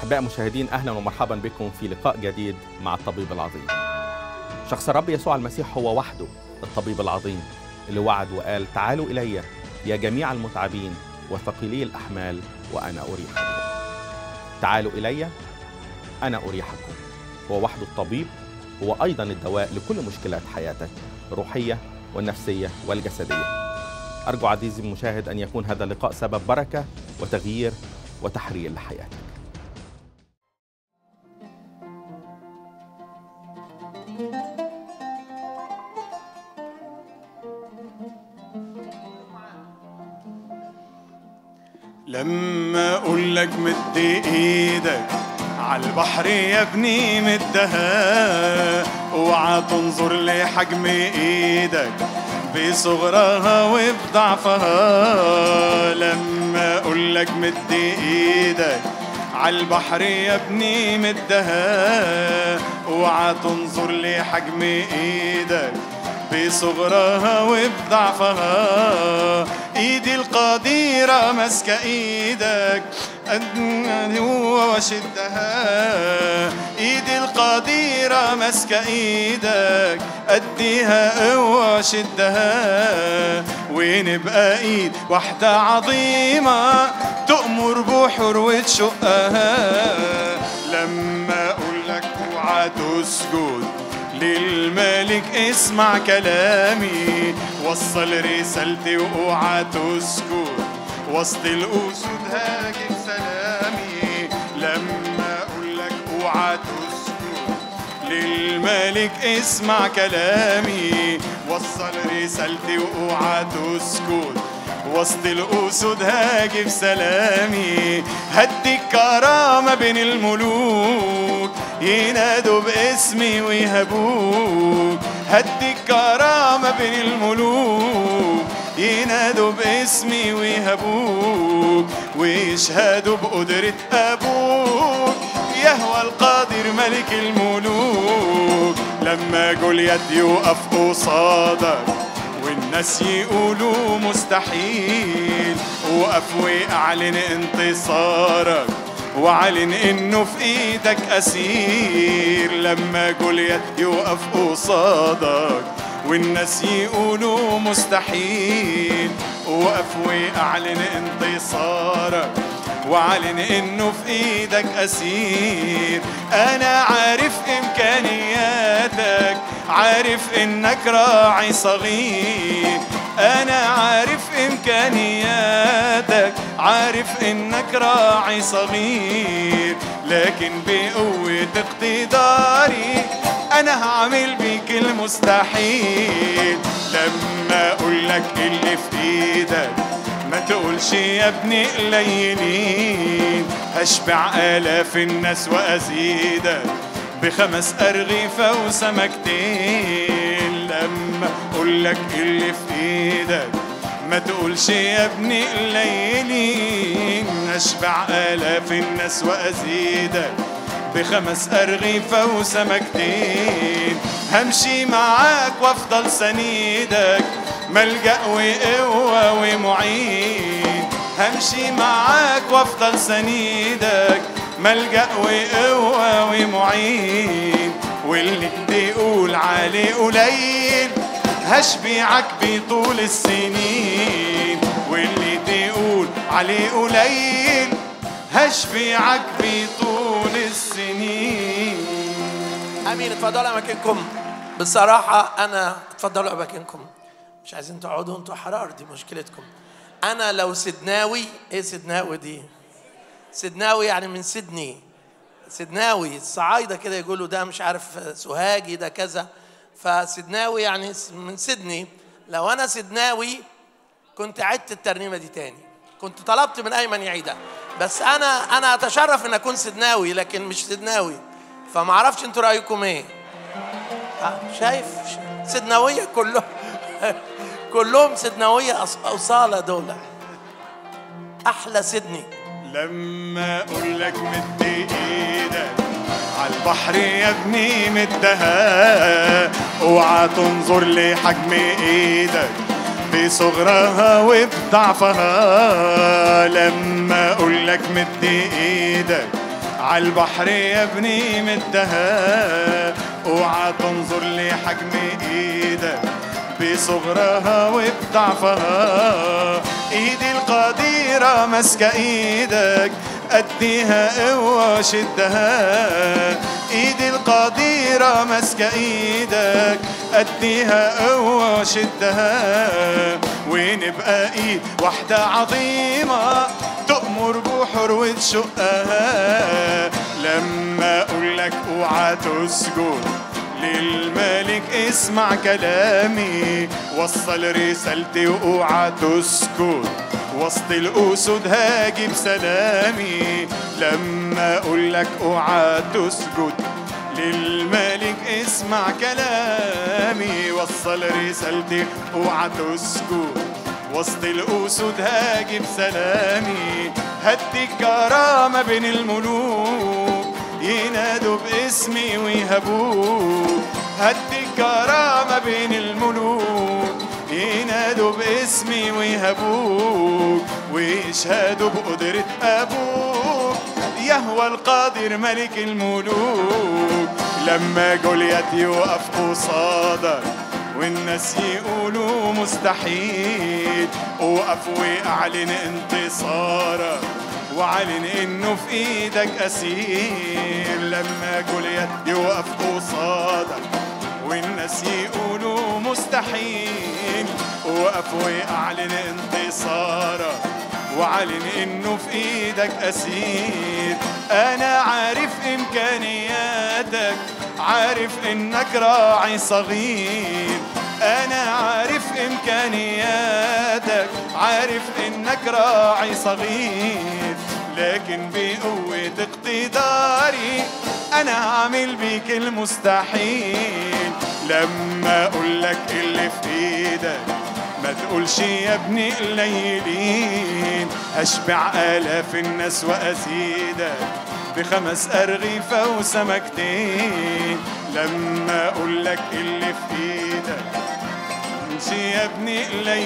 أحباء مشاهدين أهلا ومرحبا بكم في لقاء جديد مع الطبيب العظيم شخص الرب يسوع المسيح هو وحده الطبيب العظيم اللي وعد وقال تعالوا إلي يا جميع المتعبين وثقيلي الأحمال وأنا أريحكم تعالوا إلي أنا أريحكم هو وحده الطبيب هو أيضا الدواء لكل مشكلات حياتك الروحية والنفسية والجسدية أرجو عزيزي المشاهد أن يكون هذا اللقاء سبب بركة وتغيير وتحرير لحياتك لما اقول لك مد ايدك عالبحر يا ابني مدها اوعى تنظر لحجم ايدك بصغرها وبضعفها لما اقول لك مد ايدك عالبحر يا ابني مدها اوعى تنظر لحجم ايدك بصغرها وبضعفها ايدي القديرة ماسكة ايدك أدنى وشدها ايدي القديرة ماسكة ايدك اديها قوة شدها ونبقى ايد واحدة عظيمة تأمر بحر وتشقها لما اقول لك اوعى تسجد للملك اسمع كلامي وصل رسالتي واوعى تسكت وسط الاسود هاجم سلامي لما اقول لك اوعى تسكت للملك اسمع كلامي وصل رسالتي واوعى تسكت وسط الأسود هاجب سلامي هدي الكرامة بين الملوك ينادوا باسمي ويهبوك هدي الكرامة بين الملوك ينادوا باسمي ويهبوك ويشهدوا بقدرة أبوك يهوى القادر ملك الملوك لما جوليات يقف قصادك والناس يقولوا مستحيل وقف واعلن انتصارك واعلن انه في ايدك اسير لما جوليات يقف قصادك والناس يقولوا مستحيل وقف واعلن انتصارك واعلن انه في ايدك اسير انا عارف امكانياتك عارف انك راعي صغير انا عارف امكانياتك عارف انك راعي صغير لكن بقوة اقتداري انا هعمل بيك المستحيل لما اقول لك اللي في ايدك ما تقولش يا ابني قليلين هشبع آلاف الناس وأزيدك بخمس أرغفة وسمكتين لما أقول لك اللي في إيدك ما تقولش يا ابني قليلين هشبع آلاف الناس وأزيدك بخمس أرغفة وسمكتين همشي معاك وافضل سنيدك ملجأ وقوة ومعين همشي معاك وافضل سنيدك ملجأ وقوة ومعين واللي تقول عليه قليل هشبعك بطول السنين واللي تقول عليه قليل هشبعك بطول السنين امين اتفضلوا اماكنكم بصراحه انا اتفضلوا اماكنكم مش عايزين تقعدوا انتوا حرار دي مشكلتكم انا لو سدناوي ايه سدناوي دي سدناوي يعني من سيدني سدناوي الصعايدة كده يقولوا ده مش عارف سوهاجي ده كذا فسدناوي يعني من سيدني لو انا سدناوي كنت عدت الترنيمة دي تاني كنت طلبت من ايمن يعيدها بس انا انا اتشرف ان اكون سدناوي لكن مش سدناوي فما اعرفش انتوا رايكم ايه آه، شايف سدناوية كلهم كلهم سدناوية أص- أصالة دول أحلى سدني لما اقول لك مد ايدك عالبحر يا ابني مدها اوعى تنظر لحجم ايدك بصغرها وبضعفها لما اقول لك مد ايدك عالبحر يا ابني مدها اوعى تنظر لحجم ايدك بصغرها وبضعفها ايدي القديرة ماسكة ايدك اديها قوة شدها ايدي القديرة ماسكة ايدك اديها قوة شدها ونبقى ايد واحدة عظيمة تأمر بحر وتشقها لما اقول لك اوعى تسجد للملك اسمع كلامي وصل رسالتي واوعى تسكت وسط الاسود هاجي بسلامي لما اقول لك اوعى تسجد للملك اسمع كلامي وصل رسالتي اوعى تسكت وسط الاسود هاجي بسلامي هدي الكرامه بين الملوك ينادوا باسمي ويهبوك هدي الكرامة بين الملوك ينادوا باسمي ويهبوك ويشهدوا بقدرة أبوك يهوى القادر ملك الملوك لما جوليات يقف قصادك والناس يقولوا مستحيل وقف واعلن انتصارك وعلن انه في ايدك اسير لما جوليات يوقف قصادك والناس يقولوا مستحيل وقف واعلن انتصارك وعلن انه في ايدك اسير انا عارف امكانياتك عارف انك راعي صغير انا عارف امكانياتك عارف انك راعي صغير لكن بقوة اقتداري انا عامل بيك المستحيل لما اقول لك اللي في ايدك ما تقولش يا ابني قليلين اشبع الاف الناس وازيدك بخمس ارغفه وسمكتين لما اقول لك اللي في ايدك امشي يا ابني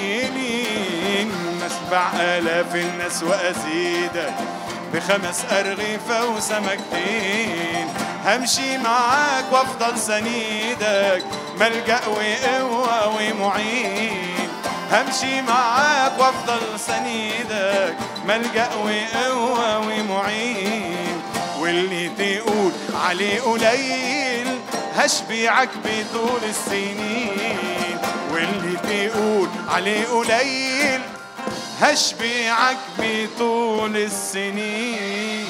قليلين مسبع آلاف الناس وأزيدك بخمس أرغفة وسمكتين همشي معاك وافضل سنيدك ملجأ وقوة ومعين همشي معاك وافضل سنيدك ملجأ وقوة ومعين واللي تقول عليه قليل هشبيعك بطول السنين واللي تقول عليه قليل هشبيعك بطول السنين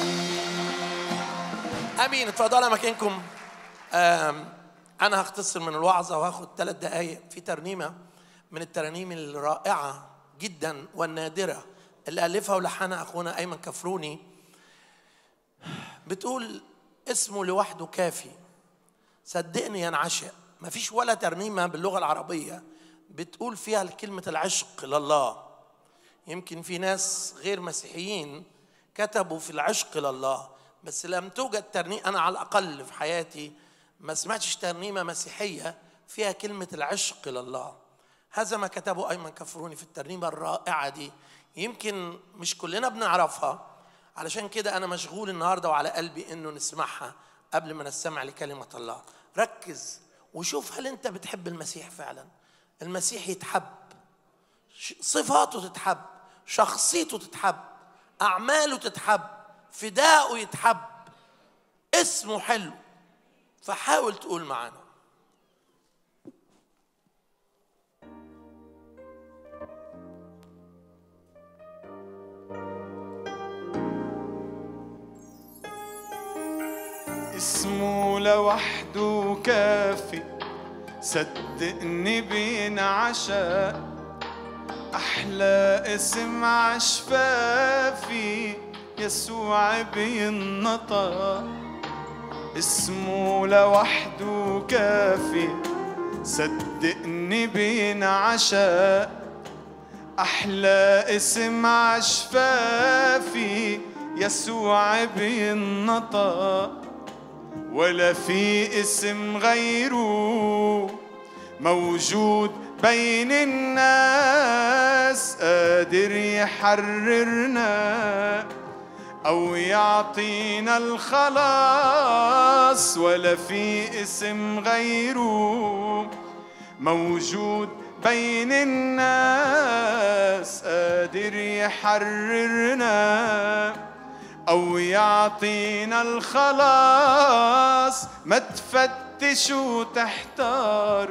امين اتفضلوا مكانكم آم، انا هختصر من الوعظه وهاخد ثلاث دقائق في ترنيمه من الترانيم الرائعه جدا والنادره اللي الفها ولحنها اخونا ايمن كفروني بتقول اسمه لوحده كافي صدقني ينعشق مفيش ولا ترنيمه باللغه العربيه بتقول فيها كلمه العشق لله يمكن في ناس غير مسيحيين كتبوا في العشق لله بس لم توجد ترنيمة أنا على الأقل في حياتي ما سمعتش ترنيمة مسيحية فيها كلمة العشق لله هذا ما كتبه أيمن كفروني في الترنيمة الرائعة دي يمكن مش كلنا بنعرفها علشان كده أنا مشغول النهاردة وعلى قلبي إنه نسمعها قبل ما نستمع لكلمة الله ركز وشوف هل أنت بتحب المسيح فعلا المسيح يتحب ش- صفاته تتحب شخصيته تتحب أعماله تتحب فداؤه يتحب اسمه حلو فحاول تقول معانا اسمه لوحده كافي صدقني بينعشق أحلى اسم عشفافي يسوع بينطق اسمه لوحده كافي صدقني بينعشق أحلى اسم عشفافي يسوع بينطق ولا في اسم غيره موجود بين الناس قادر يحررنا أو يعطينا الخلاص ولا في اسم غيره موجود بين الناس قادر يحررنا أو يعطينا الخلاص ما تفتش وتحتار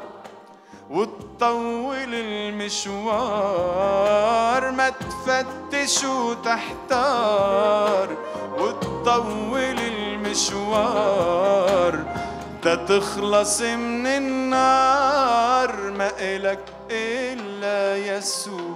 وتطول المشوار ما تفتش وتحتار وتطول المشوار ده تخلص من النار ما إلك إلا يسوع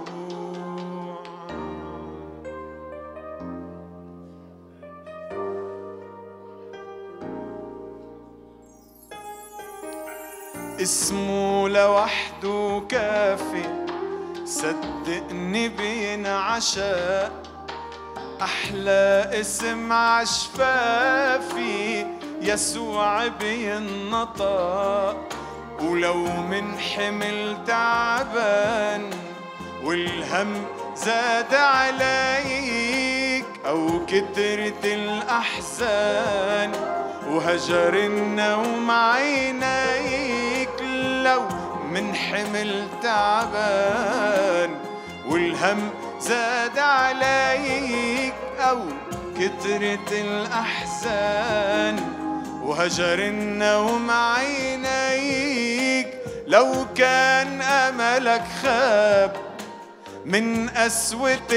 اسمه لوحده كافي صدقني بينعشق أحلى اسم عشفافي يسوع بينطق ولو من حمل تعبان والهم زاد عليك أو كترت الأحزان وهجر النوم عينيك لو من حمل تعبان والهم زاد عليك أو كترت الأحزان وهجر النوم عينيك لو كان أملك خاب من قسوة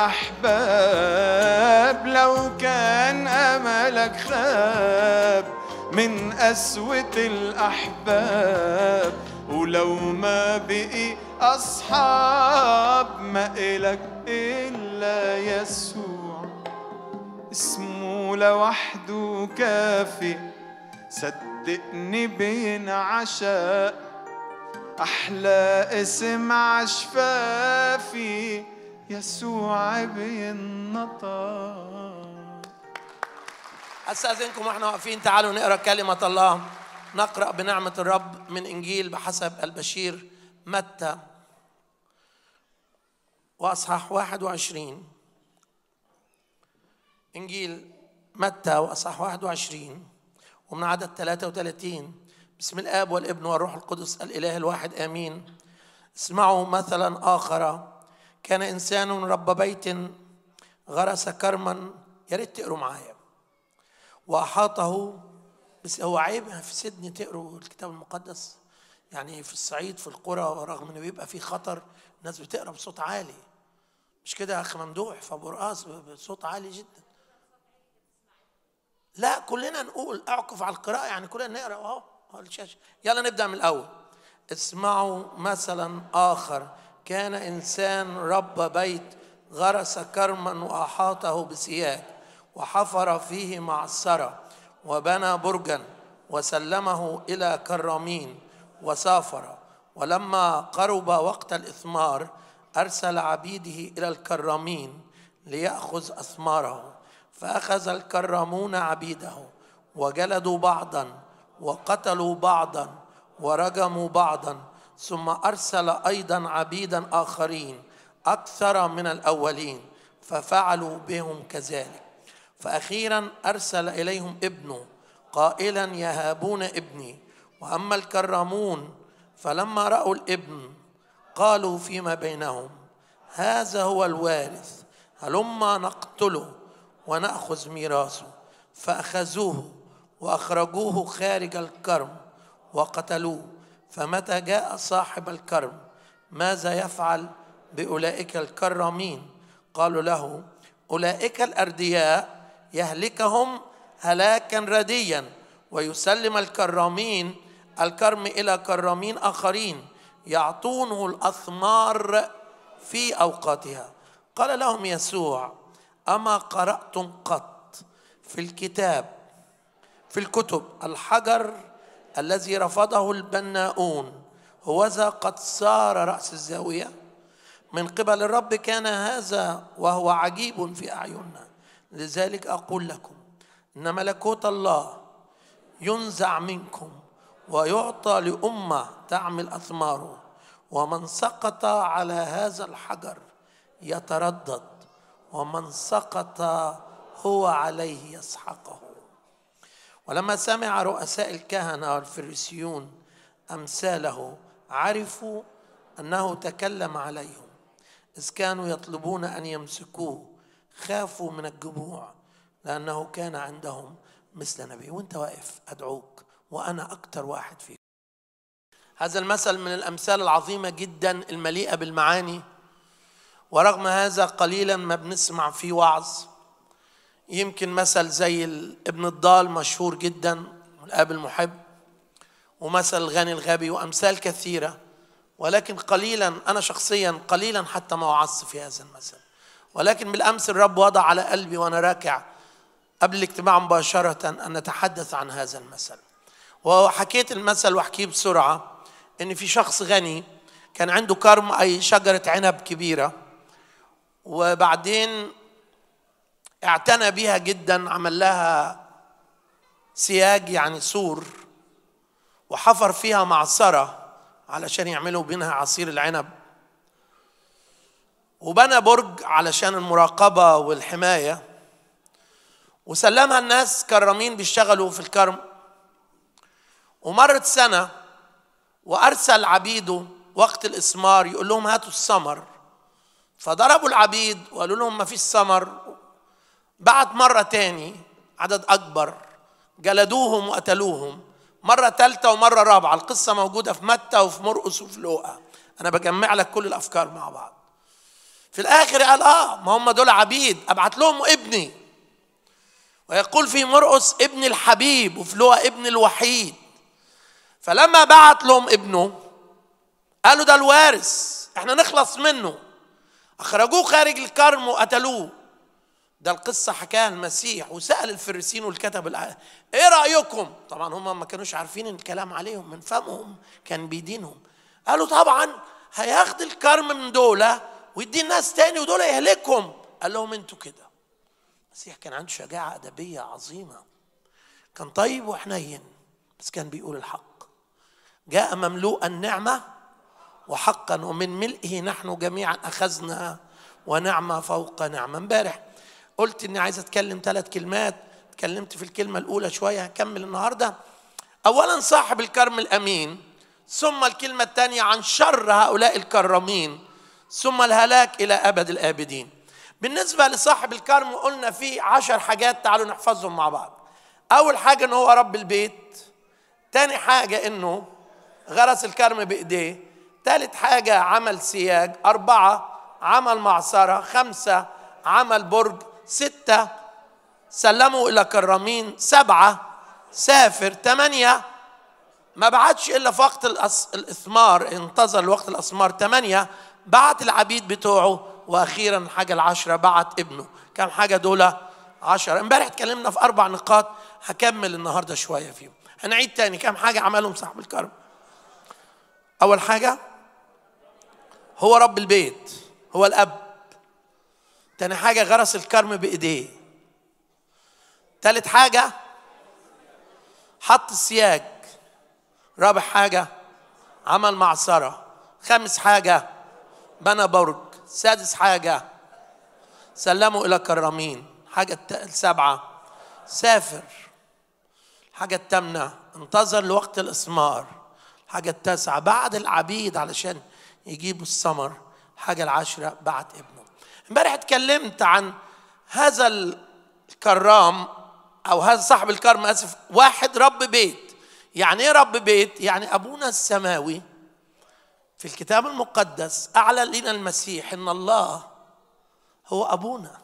الأحباب لو كان أملك خاب من قسوة الأحباب ولو ما بقي أصحاب ما إلك إلا يسوع اسمه لوحده كافي صدقني بينعشق أحلى اسم عشفافي يسوع بينطق استاذنكم واحنا واقفين تعالوا نقرا كلمه الله نقرا بنعمه الرب من انجيل بحسب البشير متى واصحاح 21 انجيل متى واصحاح 21 ومن عدد 33 بسم الاب والابن والروح القدس الاله الواحد امين اسمعوا مثلا اخر كان انسان رب بيت غرس كرما يا ريت تقروا معايا واحاطه بس هو عيب في سيدني تقروا الكتاب المقدس يعني في الصعيد في القرى رغم انه بيبقى في خطر الناس بتقرا بصوت عالي مش كده يا اخي ممدوح في ابو رقاص بصوت عالي جدا لا كلنا نقول اعكف على القراءه يعني كلنا نقرا اهو اهو الشاشه يلا نبدا من الاول اسمعوا مثلا اخر كان انسان رب بيت غرس كرما واحاطه بسياج وحفر فيه معصره وبنى برجا وسلمه الى كرامين وسافر ولما قرب وقت الاثمار ارسل عبيده الى الكرامين لياخذ اثماره فاخذ الكرامون عبيده وجلدوا بعضا وقتلوا بعضا ورجموا بعضا ثم ارسل ايضا عبيدا اخرين اكثر من الاولين ففعلوا بهم كذلك فاخيرا ارسل اليهم ابنه قائلا يهابون ابني واما الكرامون فلما راوا الابن قالوا فيما بينهم هذا هو الوارث هلما نقتله وناخذ ميراثه فاخذوه واخرجوه خارج الكرم وقتلوه فمتى جاء صاحب الكرم ماذا يفعل باولئك الكرامين قالوا له اولئك الاردياء يهلكهم هلاكا رديا ويسلم الكرامين الكرم الى كرامين اخرين يعطونه الاثمار في اوقاتها قال لهم يسوع اما قراتم قط في الكتاب في الكتب الحجر الذي رفضه البناؤون هوذا قد صار راس الزاويه من قبل الرب كان هذا وهو عجيب في اعيننا لذلك اقول لكم ان ملكوت الله ينزع منكم ويعطى لامه تعمل اثماره ومن سقط على هذا الحجر يتردد ومن سقط هو عليه يسحقه ولما سمع رؤساء الكهنة والفريسيون أمثاله عرفوا أنه تكلم عليهم إذ كانوا يطلبون أن يمسكوه خافوا من الجموع لأنه كان عندهم مثل نبي وانت واقف أدعوك وأنا أكتر واحد فيك هذا المثل من الأمثال العظيمة جدا المليئة بالمعاني ورغم هذا قليلا ما بنسمع فيه وعظ يمكن مثل زي ابن الضال مشهور جدا الاب المحب ومثل الغني الغبي وامثال كثيره ولكن قليلا انا شخصيا قليلا حتى ما وعظت في هذا المثل ولكن بالامس الرب وضع على قلبي وانا راكع قبل الاجتماع مباشره ان نتحدث عن هذا المثل وحكيت المثل واحكيه بسرعه ان في شخص غني كان عنده كرم اي شجره عنب كبيره وبعدين اعتنى بها جدا عمل لها سياج يعني سور وحفر فيها معصرة علشان يعملوا منها عصير العنب وبنى برج علشان المراقبة والحماية وسلمها الناس كرامين بيشتغلوا في الكرم ومرت سنة وأرسل عبيده وقت الإسمار يقول لهم هاتوا الثمر فضربوا العبيد وقالوا لهم ما فيش ثمر بعد مرة تاني عدد أكبر جلدوهم وقتلوهم مرة ثالثة ومرة رابعة القصة موجودة في متى وفي مرقس وفي لوقا أنا بجمع لك كل الأفكار مع بعض في الآخر قال آه ما هم دول عبيد أبعت لهم ابني ويقول في مرقس ابن الحبيب وفي لوقا ابن الوحيد فلما بعت لهم ابنه قالوا ده الوارث احنا نخلص منه اخرجوه خارج الكرم وقتلوه ده القصة حكاها المسيح وسأل الفريسين والكتب الآية إيه رأيكم؟ طبعا هم ما كانوش عارفين إن الكلام عليهم من فمهم كان بيدينهم قالوا طبعا هياخد الكرم من دولة ويدي الناس تاني ودول يهلكهم قال لهم انتوا كده المسيح كان عنده شجاعة أدبية عظيمة كان طيب وحنين بس كان بيقول الحق جاء مملوء النعمة وحقا ومن ملئه نحن جميعا أخذنا ونعمة فوق نعمة امبارح قلت اني عايز اتكلم ثلاث كلمات اتكلمت في الكلمة الأولى شوية هكمل النهاردة أولا صاحب الكرم الأمين ثم الكلمة الثانية عن شر هؤلاء الكرامين ثم الهلاك إلى أبد الآبدين بالنسبة لصاحب الكرم قلنا فيه عشر حاجات تعالوا نحفظهم مع بعض أول حاجة إن هو رب البيت تاني حاجة إنه غرس الكرم بإيديه ثالث حاجة عمل سياج أربعة عمل معصرة خمسة عمل برج ستة سلموا إلى كرامين سبعة سافر ثمانية ما بعتش إلا في وقت الأس... الإثمار انتظر لوقت الأثمار ثمانية بعت العبيد بتوعه وأخيرا الحاجة العشرة بعت ابنه كم حاجة دول عشرة امبارح اتكلمنا في أربع نقاط هكمل النهاردة شوية فيهم هنعيد تاني كم حاجة عملهم صاحب الكرم أول حاجة هو رب البيت هو الأب تاني حاجة غرس الكرم بإيديه تالت حاجة حط السياج رابع حاجة عمل معصرة خامس حاجة بنى برج سادس حاجة سلموا إلى كرامين حاجة السابعة سافر حاجة الثامنة انتظر لوقت الإثمار حاجة التاسعة بعد العبيد علشان يجيبوا الثمر حاجة العاشرة بعت ابنه امبارح اتكلمت عن هذا الكرام او هذا صاحب الكرم اسف واحد رب بيت يعني ايه رب بيت يعني ابونا السماوي في الكتاب المقدس اعلن لنا المسيح ان الله هو ابونا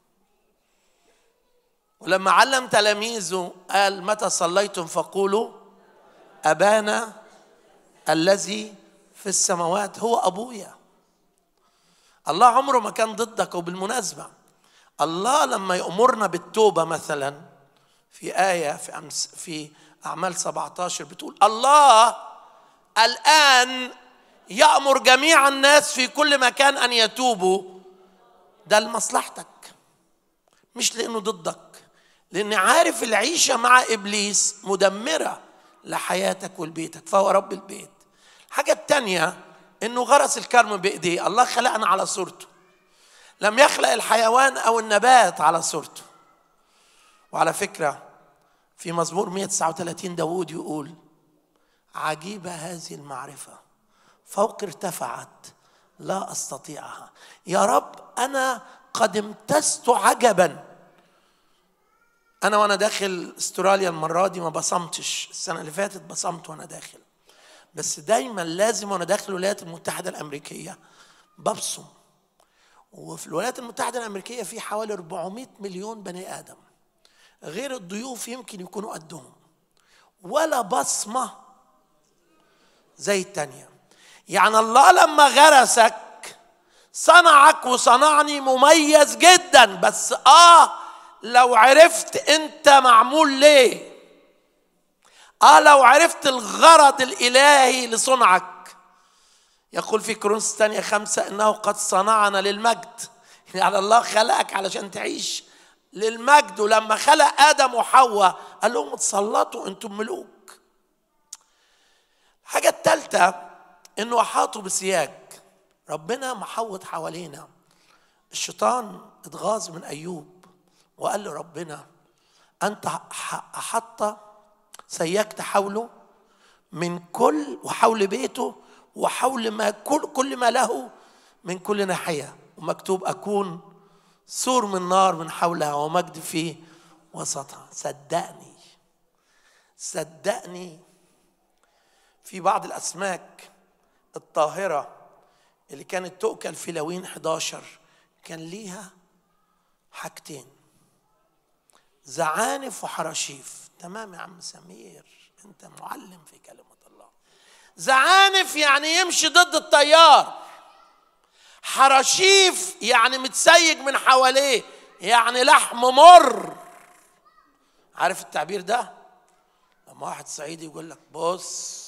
ولما علم تلاميذه قال متى صليتم فقولوا ابانا الذي في السماوات هو ابويا الله عمره ما كان ضدك وبالمناسبة الله لما يأمرنا بالتوبة مثلا في آية في أمس في أعمال 17 بتقول الله الآن يأمر جميع الناس في كل مكان أن يتوبوا ده لمصلحتك مش لأنه ضدك لأن عارف العيشة مع إبليس مدمرة لحياتك ولبيتك فهو رب البيت الحاجة الثانية انه غرس الكرم بايديه الله خلقنا على صورته لم يخلق الحيوان او النبات على صورته وعلى فكرة في مزمور 139 داود يقول عجيبة هذه المعرفة فوق ارتفعت لا أستطيعها يا رب أنا قد امتزت عجبا أنا وأنا داخل استراليا المرة دي ما بصمتش السنة اللي فاتت بصمت وأنا داخل بس دايما لازم وأنا داخل الولايات المتحدة الأمريكية ببصم وفي الولايات المتحدة الأمريكية في حوالي 400 مليون بني آدم غير الضيوف يمكن يكونوا قدهم ولا بصمة زي التانية يعني الله لما غرسك صنعك وصنعني مميز جدا بس اه لو عرفت انت معمول ليه اه لو عرفت الغرض الالهي لصنعك يقول في كورنثوس الثانية خمسة انه قد صنعنا للمجد يعني الله خلقك علشان تعيش للمجد ولما خلق ادم وحواء قال لهم اتسلطوا انتم ملوك الحاجة الثالثة انه احاطوا بسياج ربنا محوط حوالينا الشيطان اتغاظ من ايوب وقال لربنا انت احط سيجت حوله من كل وحول بيته وحول ما كل كل ما له من كل ناحيه ومكتوب اكون سور من نار من حولها ومجد في وسطها صدقني صدقني في بعض الاسماك الطاهره اللي كانت تؤكل في لوين 11 كان ليها حاجتين زعانف وحراشيف تمام يا عم سمير انت معلم في كلمه الله زعانف يعني يمشي ضد التيار حراشيف يعني متسيج من حواليه يعني لحم مر عارف التعبير ده لما واحد صعيدي يقول لك بص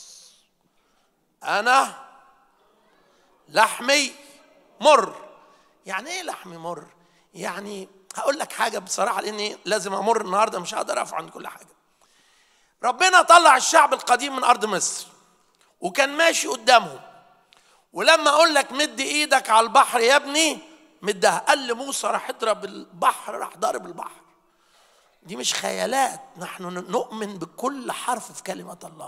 انا لحمي مر يعني ايه لحمي مر يعني هقول لك حاجه بصراحه لاني لازم امر النهارده مش هقدر اقف عند كل حاجه ربنا طلع الشعب القديم من ارض مصر وكان ماشي قدامهم ولما اقول لك مد ايدك على البحر يا ابني مدها قال لموسى راح اضرب البحر راح ضارب البحر دي مش خيالات نحن نؤمن بكل حرف في كلمه الله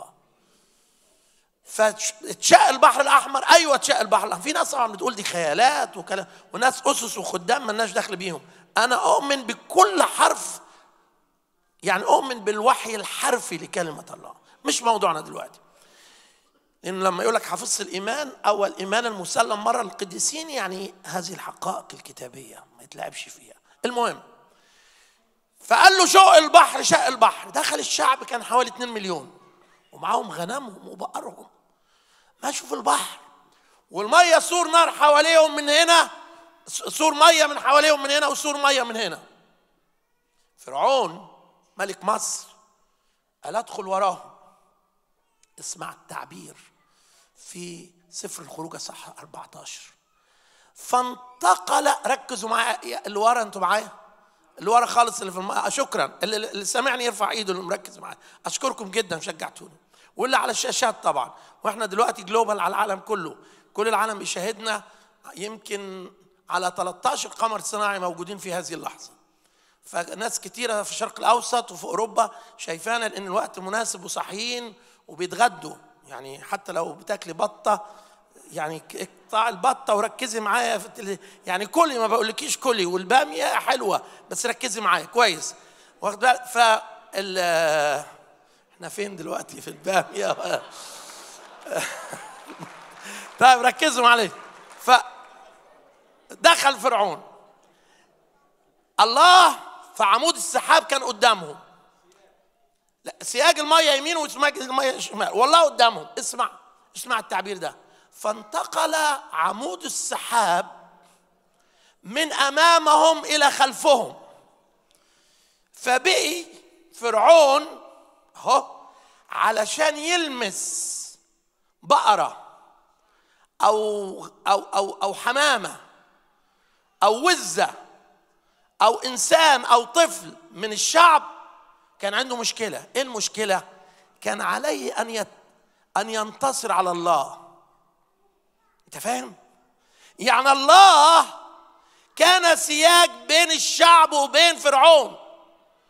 فاتشق البحر الاحمر ايوه اتشق البحر الاحمر في ناس طبعا بتقول دي خيالات وكلام وناس اسس وخدام مالناش دخل بيهم انا اؤمن بكل حرف يعني اؤمن بالوحي الحرفي لكلمه الله مش موضوعنا دلوقتي لأنه لما يقول لك حفظت الإيمان أو الإيمان المسلم مرة للقديسين يعني هذه الحقائق الكتابية ما يتلعبش فيها المهم فقال له شق البحر شق البحر دخل الشعب كان حوالي 2 مليون ومعاهم غنمهم وبقرهم ماشوا في البحر والمية سور نار حواليهم من هنا سور مية من حواليهم من هنا وسور مية من هنا فرعون ملك مصر قال ادخل وراهم اسمع التعبير في سفر الخروج صح 14 فانتقل ركزوا معايا اللي ورا انتوا معايا اللي ورا خالص اللي في الم... شكرا اللي, اللي سامعني يرفع ايده اللي مركز معايا اشكركم جدا شجعتوني واللي على الشاشات طبعا واحنا دلوقتي جلوبال على العالم كله كل العالم بيشاهدنا يمكن على 13 قمر صناعي موجودين في هذه اللحظه فناس كتيرة في الشرق الأوسط وفي أوروبا شايفانا لأن الوقت مناسب وصحيين وبيتغدوا يعني حتى لو بتاكلي بطة يعني اقطع البطة وركزي معايا في التل... يعني كلي ما بقولكيش كلي والبامية حلوة بس ركزي معايا كويس واخد بالك ف ال... احنا فين دلوقتي في البامية طيب ركزوا معايا ف دخل فرعون الله في عمود السحاب كان قدامهم لا سياج الميه يمين وسياج الميه شمال والله قدامهم اسمع اسمع التعبير ده فانتقل عمود السحاب من امامهم الى خلفهم فبقي فرعون اهو علشان يلمس بقره او او او او حمامه او وزه او انسان او طفل من الشعب كان عنده مشكله ايه المشكله كان عليه ان يت... ان ينتصر على الله انت فاهم يعني الله كان سياج بين الشعب وبين فرعون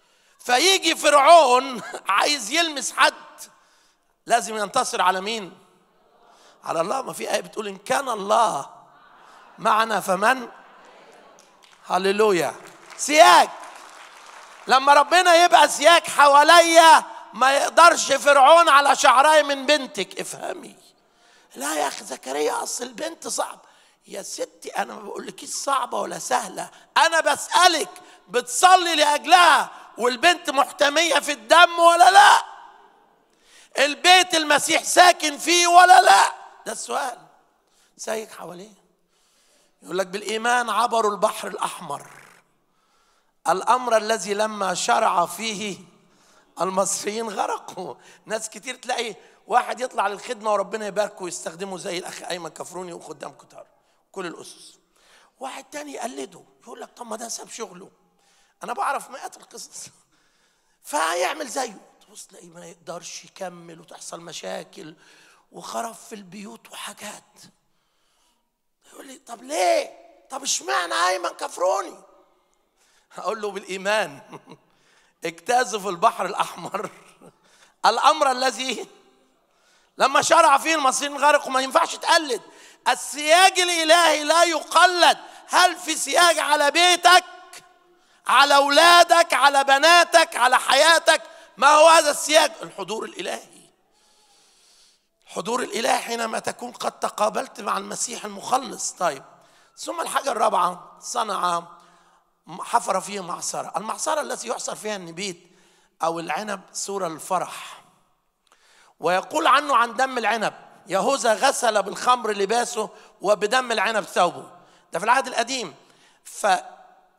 فيجي فرعون عايز يلمس حد لازم ينتصر على مين على الله ما في آية بتقول إن كان الله معنا فمن هللويا سياج لما ربنا يبقى سياج حواليا ما يقدرش فرعون على شعراي من بنتك افهمي لا يا اخي زكريا اصل البنت صعب يا ستي انا ما بقولكيش صعبه ولا سهله انا بسالك بتصلي لاجلها والبنت محتميه في الدم ولا لا البيت المسيح ساكن فيه ولا لا ده السؤال سايق حواليه يقول لك بالايمان عبروا البحر الاحمر الامر الذي لما شرع فيه المصريين غرقوا ناس كتير تلاقي واحد يطلع للخدمه وربنا يباركه ويستخدمه زي الاخ ايمن كفروني وخدام كتار كل الاسس واحد تاني يقلده يقول لك طب ما ده ساب شغله انا بعرف مئات القصص فهيعمل زيه تبص تلاقيه ما يقدرش يكمل وتحصل مشاكل وخرب في البيوت وحاجات يقول لي طب ليه طب اشمعنى ايمن كفروني هقول له بالايمان اجتازوا في البحر الاحمر الامر الذي لما شرع فيه المصريين غرقوا ما ينفعش تقلد السياج الالهي لا يقلد هل في سياج على بيتك على اولادك على بناتك على حياتك ما هو هذا السياج الحضور الالهي الحضور الالهي حينما تكون قد تقابلت مع المسيح المخلص طيب ثم الحاجه الرابعه صنع حفر فيه معصره المعصره التي يحصر فيها النبيت او العنب صوره للفرح ويقول عنه عن دم العنب يهوذا غسل بالخمر لباسه وبدم العنب ثوبه ده في العهد القديم فهذا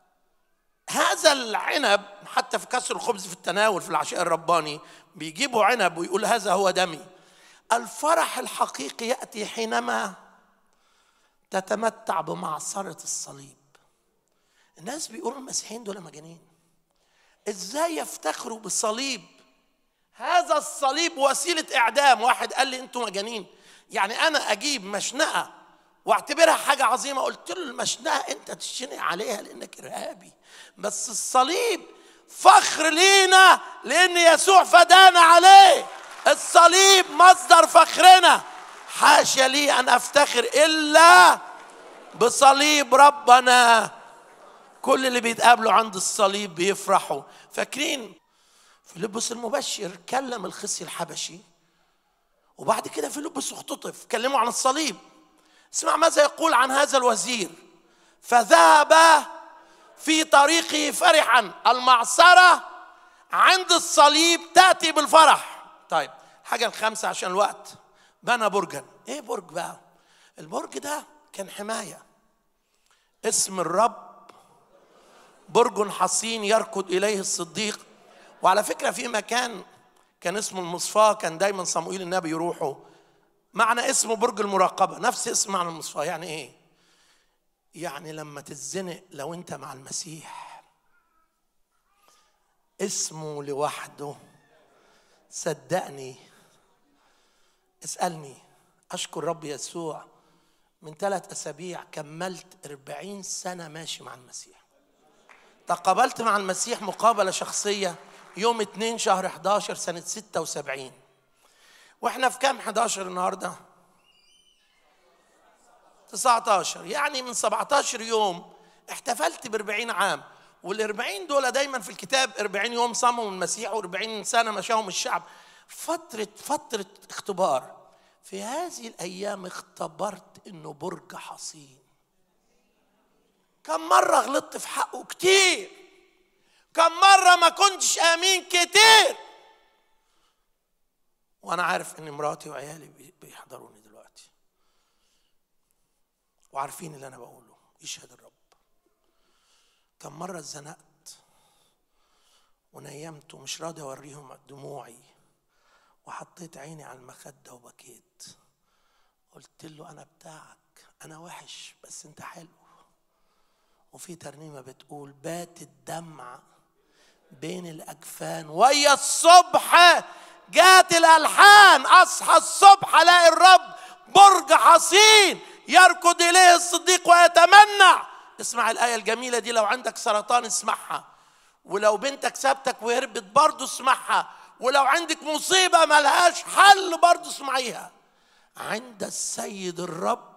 العنب حتى في كسر الخبز في التناول في العشاء الرباني بيجيبوا عنب ويقول هذا هو دمي الفرح الحقيقي ياتي حينما تتمتع بمعصره الصليب الناس بيقولوا المسيحيين دول مجانين ازاي يفتخروا بالصليب هذا الصليب وسيله اعدام واحد قال لي انتوا مجانين يعني انا اجيب مشنقه واعتبرها حاجه عظيمه قلت له المشنقه انت تشنق عليها لانك ارهابي بس الصليب فخر لينا لان يسوع فدانا عليه الصليب مصدر فخرنا حاشا لي ان افتخر الا بصليب ربنا كل اللي بيتقابلوا عند الصليب بيفرحوا فاكرين فيلبس المبشر كلم الخصي الحبشي وبعد كده فيلبس اختطف كلموا عن الصليب اسمع ماذا يقول عن هذا الوزير فذهب في طريقه فرحا المعصرة عند الصليب تأتي بالفرح طيب حاجة الخامسة عشان الوقت بنى برجا ايه برج بقى البرج ده كان حماية اسم الرب برج حصين يركض إليه الصديق وعلى فكرة في مكان كان اسمه المصفاة كان دايما صموئيل النبي يروحوا معنى اسمه برج المراقبة نفس اسم معنى المصفاة يعني ايه يعني لما تتزنق لو انت مع المسيح اسمه لوحده صدقني اسألني أشكر رب يسوع من ثلاث أسابيع كملت أربعين سنة ماشي مع المسيح تقابلت مع المسيح مقابلة شخصية يوم 2 شهر 11 سنة 76 واحنا في كام 11 النهارده 19 يعني من 17 يوم احتفلت ب 40 عام وال 40 دول دايما في الكتاب 40 يوم صاموا المسيح و40 سنه مشاهم الشعب فتره فتره اختبار في هذه الايام اختبرت انه برج حصين كم مره غلطت في حقه كتير كم مره ما كنتش امين كتير وانا عارف ان مراتي وعيالي بيحضروني دلوقتي وعارفين اللي انا بقوله يشهد الرب كم مرة اتزنقت ونيمت ومش راضي اوريهم دموعي وحطيت عيني على المخدة وبكيت قلت له انا بتاعك انا وحش بس انت حلو وفي ترنيمة بتقول بات الدمع بين الأجفان ويا الصبح جات الألحان أصحى الصبح ألاقي الرب برج حصين يركض إليه الصديق ويتمنع اسمع الآية الجميلة دي لو عندك سرطان اسمعها ولو بنتك سابتك وهربت برضه اسمعها ولو عندك مصيبة ملهاش حل برضه اسمعيها عند السيد الرب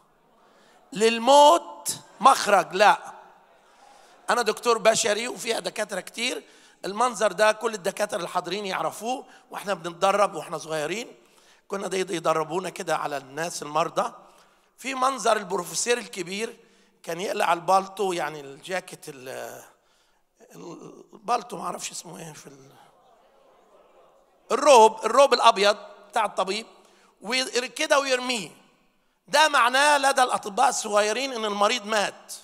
للموت مخرج لا انا دكتور بشري وفيها دكاتره كتير المنظر ده كل الدكاتره الحاضرين يعرفوه واحنا بنتدرب واحنا صغيرين كنا ده يدربونا كده على الناس المرضى في منظر البروفيسور الكبير كان يقلع البالطو يعني الجاكيت ال- البالطو ما اعرفش اسمه ايه في ال... الروب الروب الابيض بتاع الطبيب وكده ويرميه ده معناه لدى الاطباء الصغيرين ان المريض مات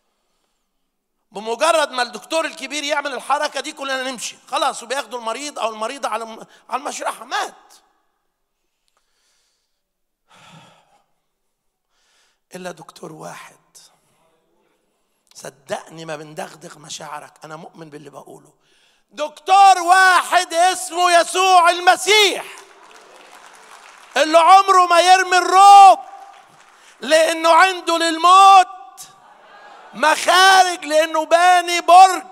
بمجرد ما الدكتور الكبير يعمل الحركه دي كلنا نمشي خلاص وبياخدوا المريض او المريضه على على المشرحه مات الا دكتور واحد صدقني ما بندغدغ مشاعرك انا مؤمن باللي بقوله دكتور واحد اسمه يسوع المسيح اللي عمره ما يرمي الروب لانه عنده للموت مخارج لانه باني برج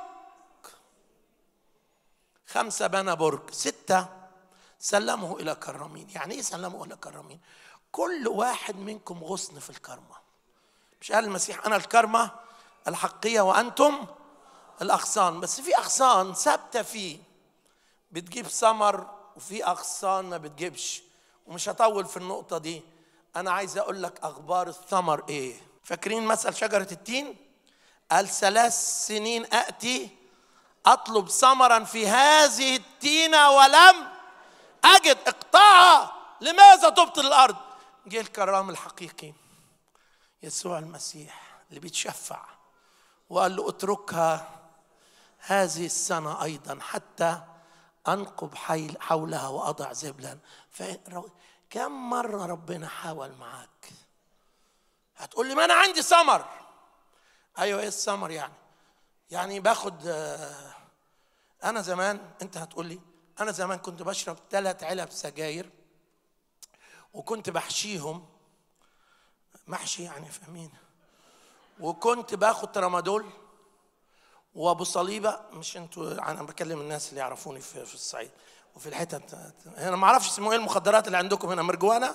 خمسه بنى برج سته سلمه الى كرامين يعني ايه سلمه الى كرامين كل واحد منكم غصن في الكرمه مش قال المسيح انا الكرمه الحقيه وانتم الاغصان بس في اغصان ثابته فيه بتجيب ثمر وفي اغصان ما بتجيبش ومش هطول في النقطه دي انا عايز اقول لك اخبار الثمر ايه فاكرين مثل شجره التين قال ثلاث سنين اتي اطلب ثمرا في هذه التينه ولم اجد اقطعها لماذا تبطل الارض جه الكرام الحقيقي يسوع المسيح اللي بيتشفع وقال له اتركها هذه السنة أيضا حتى أنقب حيل حولها وأضع زبلا ف- كم مرة ربنا حاول معاك هتقول لي ما أنا عندي ثمر أيوة إيه الثمر يعني يعني باخد آه، أنا زمان أنت هتقول لي أنا زمان كنت بشرب ثلاث علب سجاير وكنت بحشيهم محشي يعني فاهمين وكنت باخد ترامادول وابو صليبه مش انتوا انا بكلم الناس اللي يعرفوني في, في الصعيد وفي الحتت هنا ما اعرفش اسمه ايه المخدرات اللي عندكم هنا مرجوانه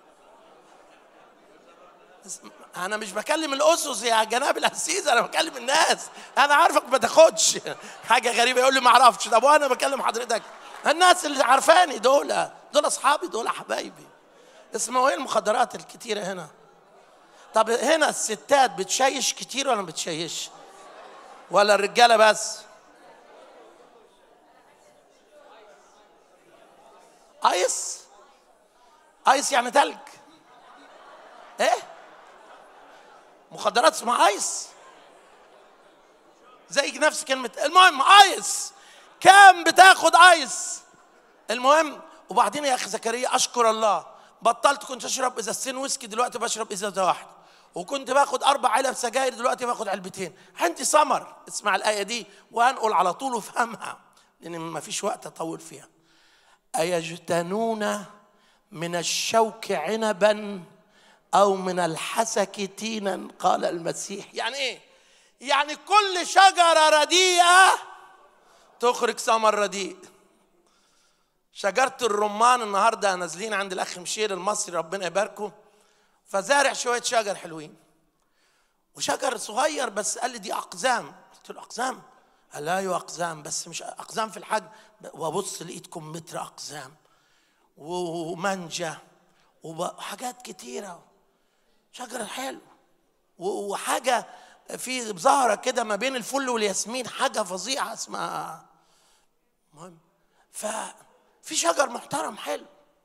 اسم- انا مش بكلم الاسس يا جناب الاسيس انا بكلم الناس انا عارفك ما تاخدش حاجه غريبه يقول لي ما اعرفش طب وانا بكلم حضرتك الناس اللي عارفاني دول دول اصحابي دول حبايبي اسمه ايه المخدرات الكتيره هنا طب هنا الستات بتشيش كتير ولا ما بتشيش ولا الرجاله بس ايس ايس يعني تلج ايه مخدرات اسمها ايس زي نفس كلمة المهم ايس كام بتاخد ايس المهم وبعدين يا اخي زكريا اشكر الله بطلت كنت اشرب ازازتين ويسكي دلوقتي بشرب ازازه واحده وكنت باخد اربع علب سجاير دلوقتي باخد علبتين عندي سمر اسمع الايه دي وانقل على طول وافهمها لان ما فيش وقت اطول فيها ايجتنون من الشوك عنبا او من الحسك تينا قال المسيح يعني ايه يعني كل شجره رديئه تخرج ثمر رديء شجرة الرمان النهاردة نازلين عند الأخ مشير المصري ربنا يباركه فزارع شوية شجر حلوين وشجر صغير بس قال لي دي أقزام قلت له أقزام قال لا أيوة أقزام بس مش أقزام في الحجم وأبص لقيتكم متر أقزام ومانجا وحاجات كتيرة شجر حلو و- وحاجة في زهرة كده ما بين الفل والياسمين حاجة فظيعة اسمها مهم ففي شجر محترم حلو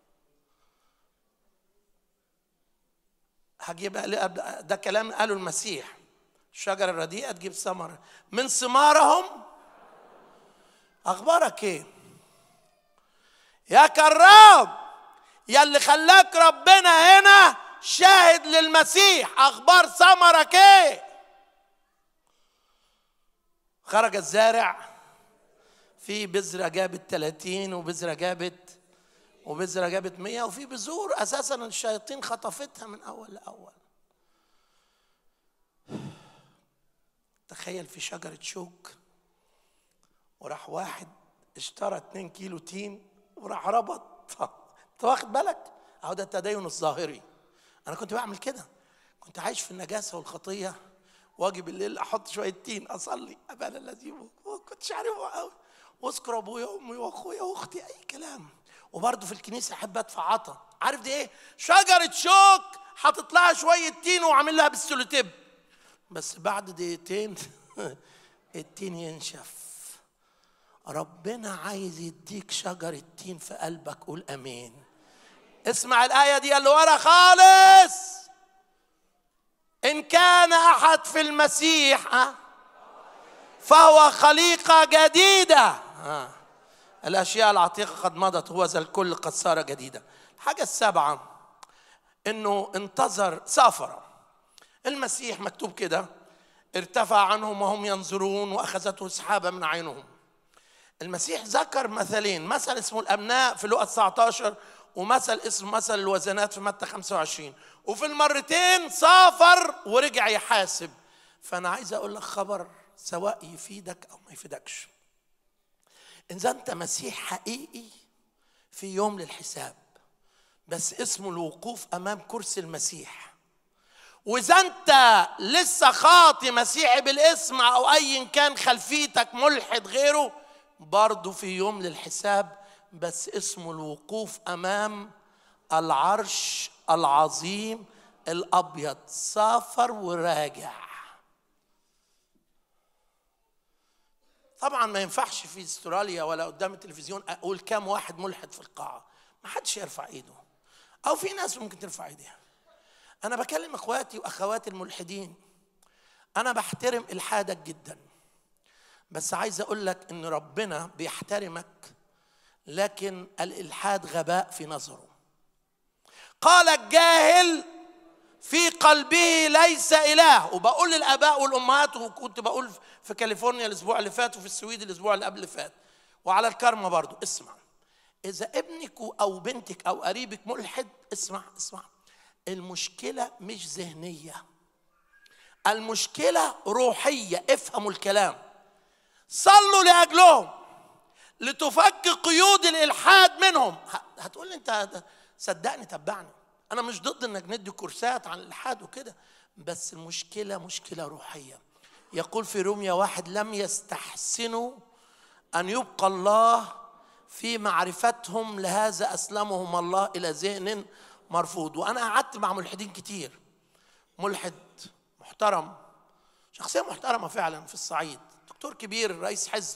هجيب ده كلام قاله المسيح الشجرة الرديئة تجيب ثمر من ثمارهم أخبارك إيه؟ يا كرام يا اللي خلاك ربنا هنا شاهد للمسيح أخبار ثمرك إيه؟ خرج الزارع في بذرة جابت 30 وبذرة جابت وبذرة جابت 100 وفي بذور أساسا الشياطين خطفتها من أول لأول تخيل في شجرة شوك وراح واحد اشترى 2 كيلو تين وراح ربط انت واخد بالك اهو ده التدين الظاهري انا كنت بعمل كده كنت عايش في النجاسه والخطيه واجي بالليل احط شويه تين اصلي ابانا الذي ما كنتش عارفه قوي واذكر ابويا وامي واخويا واختي اي كلام وبرضه في الكنيسه احب ادفع عطا عارف دي ايه شجره شوك حاطط لها شويه تين وعامل لها بالسولوتيب بس بعد دقيقتين التين ينشف ربنا عايز يديك شجرة تين في قلبك قول امين اسمع الآية دي اللي ورا خالص إن كان أحد في المسيح ها، فهو خليقة جديدة ها. الأشياء العتيقة قد مضت هو ذا الكل قد صار جديدا الحاجة السابعة إنه انتظر سافر المسيح مكتوب كده ارتفع عنهم وهم ينظرون وأخذته سحابة من عينهم المسيح ذكر مثلين مثل اسمه الأبناء في لقا 19 ومثل اسمه مثل الوزنات في متى 25 وفي المرتين سافر ورجع يحاسب فأنا عايز أقول لك خبر سواء يفيدك أو ما يفيدكش إذا أنت مسيح حقيقي في يوم للحساب بس اسمه الوقوف أمام كرسي المسيح واذا انت لسه خاطي مسيحي بالاسم او ايا كان خلفيتك ملحد غيره برضه في يوم للحساب بس اسمه الوقوف امام العرش العظيم الابيض سافر وراجع طبعا ما ينفعش في استراليا ولا قدام التلفزيون اقول كام واحد ملحد في القاعه ما حدش يرفع ايده او في ناس ممكن ترفع ايديها انا بكلم اخواتي واخواتي الملحدين انا بحترم الحادك جدا بس عايز اقول لك ان ربنا بيحترمك لكن الالحاد غباء في نظره قال الجاهل في قلبه ليس اله وبقول للاباء والامهات وكنت بقول في كاليفورنيا الاسبوع اللي فات وفي السويد الاسبوع اللي قبل اللي فات وعلى الكرمه برضو اسمع اذا ابنك او بنتك او قريبك ملحد اسمع اسمع المشكله مش ذهنيه المشكله روحيه افهموا الكلام صلوا لاجلهم لتفك قيود الالحاد منهم ه- هتقول لي انت صدقني تبعني انا مش ضد انك ندي كورسات عن الالحاد وكده بس المشكله مشكله روحيه يقول في روميا واحد لم يستحسنوا ان يبقى الله في معرفتهم لهذا اسلمهم الله الى ذهن مرفوض وانا قعدت مع ملحدين كتير ملحد محترم شخصيه محترمه فعلا في الصعيد دكتور كبير رئيس حزب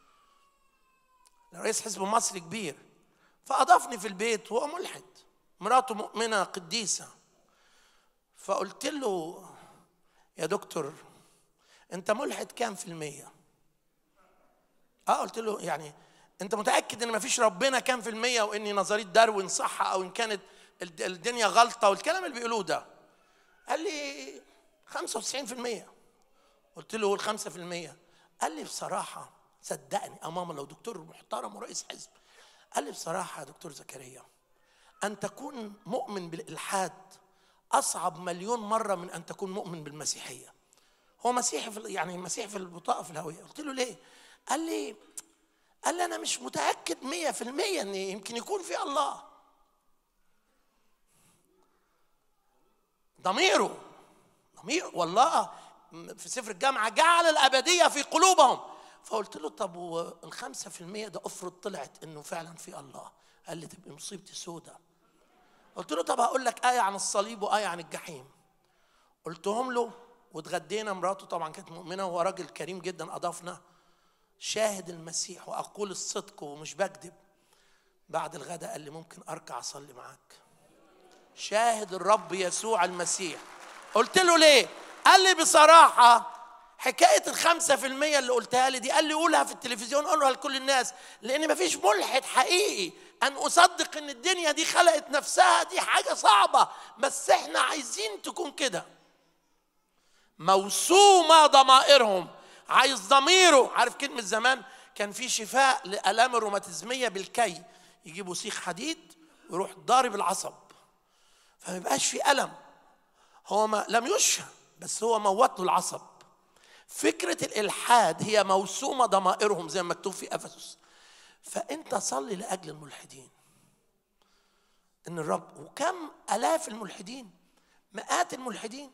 رئيس حزب مصري كبير فأضافني في البيت وهو ملحد مراته مؤمنة قديسة فقلت له يا دكتور أنت ملحد كام في المية؟ اه قلت له يعني انت متاكد ان مفيش ربنا كام في الميه وان نظريه داروين صح او ان كانت الد- الدنيا غلطه والكلام اللي بيقولوه ده قال لي 95% قلت له ال 5% قال لي بصراحه صدقني امام لو دكتور محترم ورئيس حزب قال لي بصراحه يا دكتور زكريا ان تكون مؤمن بالالحاد اصعب مليون مره من ان تكون مؤمن بالمسيحيه هو مسيحي في يعني مسيحي في البطاقه في الهويه قلت له ليه قال لي قال لي انا مش متاكد مية في المية ان يمكن يكون في الله ضميره ضمير والله في سفر الجامعة جعل الأبدية في قلوبهم فقلت له طب والخمسة في المية ده افرض طلعت انه فعلا في الله قال لي تبقى مصيبتي سودة قلت له طب هقول لك آية عن الصليب وآية عن الجحيم قلتهم له واتغدينا مراته طبعا كانت مؤمنة وهو راجل كريم جدا أضافنا شاهد المسيح وأقول الصدق ومش بكذب بعد الغداء قال لي ممكن أركع أصلي معاك شاهد الرب يسوع المسيح قلت له ليه قال لي بصراحة حكاية الخمسة في المية اللي قلتها لي دي قال لي قولها في التلفزيون قولها لكل الناس لأن مفيش ملحد حقيقي أن أصدق أن الدنيا دي خلقت نفسها دي حاجة صعبة بس إحنا عايزين تكون كده موسومة ضمائرهم عايز ضميره عارف كلمة زمان كان في شفاء لآلام الروماتيزمية بالكي يجيبوا سيخ حديد ويروح ضارب العصب فما يبقاش في ألم هو ما لم يشفى بس هو موت له العصب فكرة الإلحاد هي موسومة ضمائرهم زي ما مكتوب في أفسس فأنت صلي لأجل الملحدين إن الرب وكم آلاف الملحدين مئات الملحدين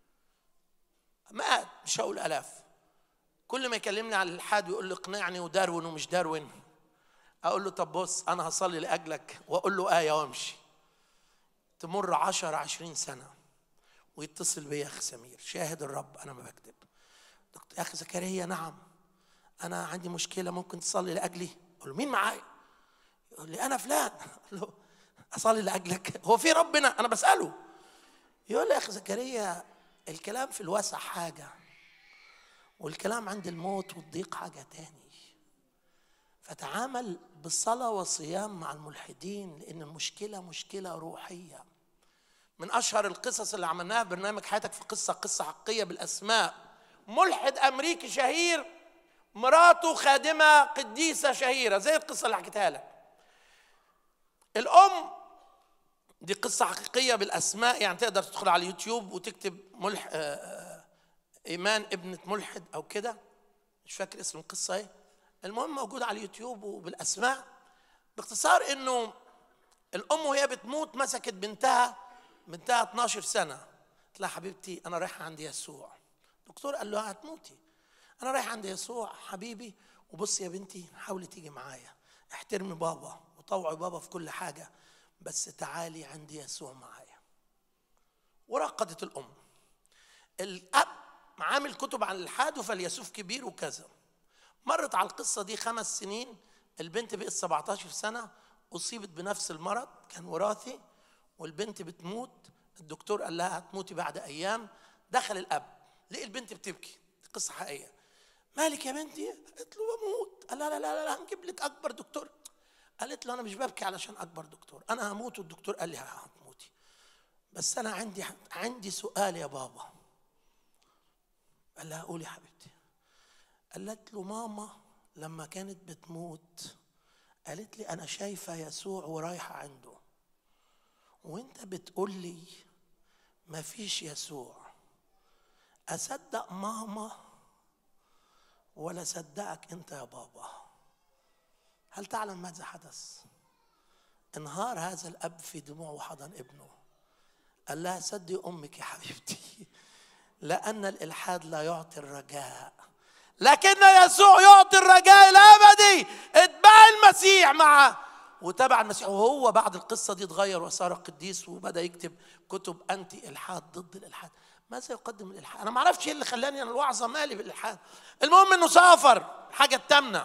مئات مش هقول آلاف كل ما يكلمني عن الإلحاد ويقول لي اقنعني وداروين ومش داروين أقول له طب بص أنا هصلي لأجلك وأقول له آية وأمشي تمر عشر عشرين سنة ويتصل بيا أخ سمير شاهد الرب أنا ما بكذب دكتور يا أخي زكريا نعم أنا عندي مشكلة ممكن تصلي لأجلي أقول له مين معايا يقول لي أنا فلان أقول له أصلي لأجلك هو في ربنا أنا بسأله يقول لي يا أخي زكريا الكلام في الوسع حاجة والكلام عند الموت والضيق حاجة تاني فتعامل بالصلاة والصيام مع الملحدين لأن المشكلة مشكلة روحية من أشهر القصص اللي عملناها في برنامج حياتك في قصة قصة حقيقية بالأسماء ملحد أمريكي شهير مراته خادمة قديسة شهيرة زي القصة اللي حكيتها لك الأم دي قصة حقيقية بالأسماء يعني تقدر تدخل على اليوتيوب وتكتب ملح آه، آه، إيمان ابنة ملحد أو كده مش فاكر اسم القصة إيه المهم موجود على اليوتيوب وبالأسماء باختصار إنه الأم وهي بتموت مسكت بنتها بنتها 12 سنة قالت لها حبيبتي أنا رايحة عند يسوع الدكتور قال لها هتموتي أنا رايحة عند يسوع حبيبي وبصي يا بنتي حاولي تيجي معايا احترمي بابا وطوعي بابا في كل حاجة بس تعالي عند يسوع معايا ورقدت الأم الأب عامل كتب عن الإلحاد وفيلسوف كبير وكذا مرت على القصة دي خمس سنين البنت بقت 17 سنة أصيبت بنفس المرض كان وراثي والبنت بتموت الدكتور قال لها هتموتي بعد أيام دخل الأب لقي البنت بتبكي دي قصة حقيقية مالك يا بنتي قالت له بموت قال لا لا لا لا هنجيب لك أكبر دكتور قالت له أنا مش ببكي علشان أكبر دكتور أنا هموت والدكتور قال لي هتموتي بس أنا عندي عندي سؤال يا بابا قال لها قولي يا حبيبتي قالت له ماما لما كانت بتموت قالت لي انا شايفه يسوع ورايحه عنده وانت بتقول لي ما فيش يسوع اصدق ماما ولا صدقك انت يا بابا هل تعلم ماذا حدث انهار هذا الاب في دموع وحضن ابنه قال لها صدي امك يا حبيبتي لان الالحاد لا يعطي الرجاء لكن يسوع يعطي الرجاء الابدي اتبع المسيح معه وتبع المسيح وهو بعد القصه دي اتغير وصار قديس وبدا يكتب كتب انتي الحاد ضد الالحاد ماذا يقدم الالحاد انا ما اعرفش ايه اللي خلاني انا الوعظه مالي بالالحاد المهم انه سافر الحاجه التامنه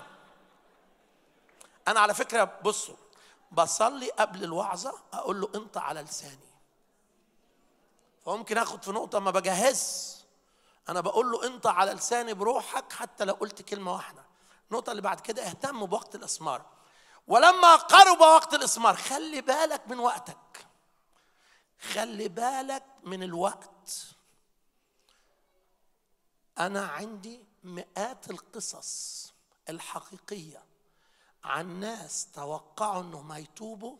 انا على فكره بصوا بصلي قبل الوعظه اقول له انت على لساني فممكن اخد في نقطه ما بجهز انا بقول له انت على لساني بروحك حتى لو قلت كلمه واحده النقطه اللي بعد كده اهتم بوقت الاسمار ولما قرب وقت الاسمار خلي بالك من وقتك خلي بالك من الوقت انا عندي مئات القصص الحقيقيه عن ناس توقعوا انهم هيتوبوا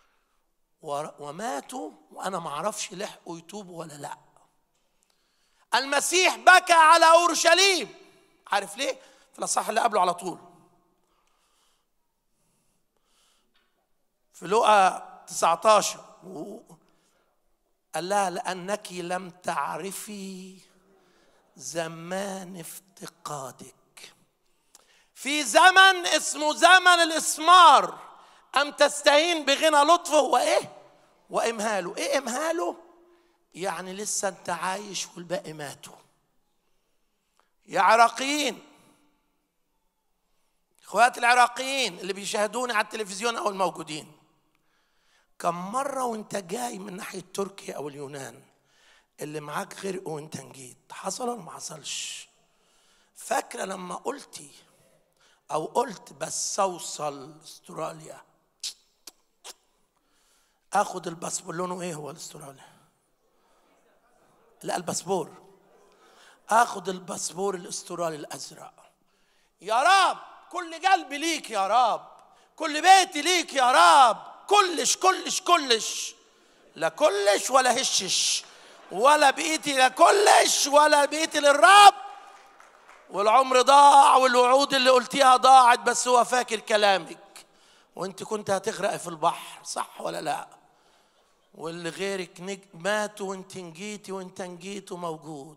وماتوا وانا ما اعرفش لحقوا يتوبوا ولا لا المسيح بكى على اورشليم عارف ليه في الاصحاح اللي قبله على طول في لقا 19 قال لها لانك لم تعرفي زمان افتقادك في زمن اسمه زمن الاسمار ام تستهين بغنى لطفه وايه وامهاله ايه امهاله يعني لسه انت عايش والباقي ماتوا يا عراقيين اخوات العراقيين اللي بيشاهدوني على التلفزيون او الموجودين كم مرة وانت جاي من ناحية تركيا او اليونان اللي معاك غرق وانت نجيت حصل ولا ما حصلش فاكرة لما قلتي او قلت بس اوصل استراليا اخد الباسبور لونه ايه هو الاسترالي لا الباسبور اخد الباسبور الاسترالي الازرق يا رب كل قلبي ليك يا رب كل بيتي ليك يا رب كلش كلش كلش لا كلش ولا هشش ولا بقيتي لا كلش ولا بقيتي للرب والعمر ضاع والوعود اللي قلتيها ضاعت بس هو فاكر كلامك وانت كنت هتغرقي في البحر صح ولا لا واللي غيرك نج... ماتوا وانت نجيتي وانت نجيت وموجود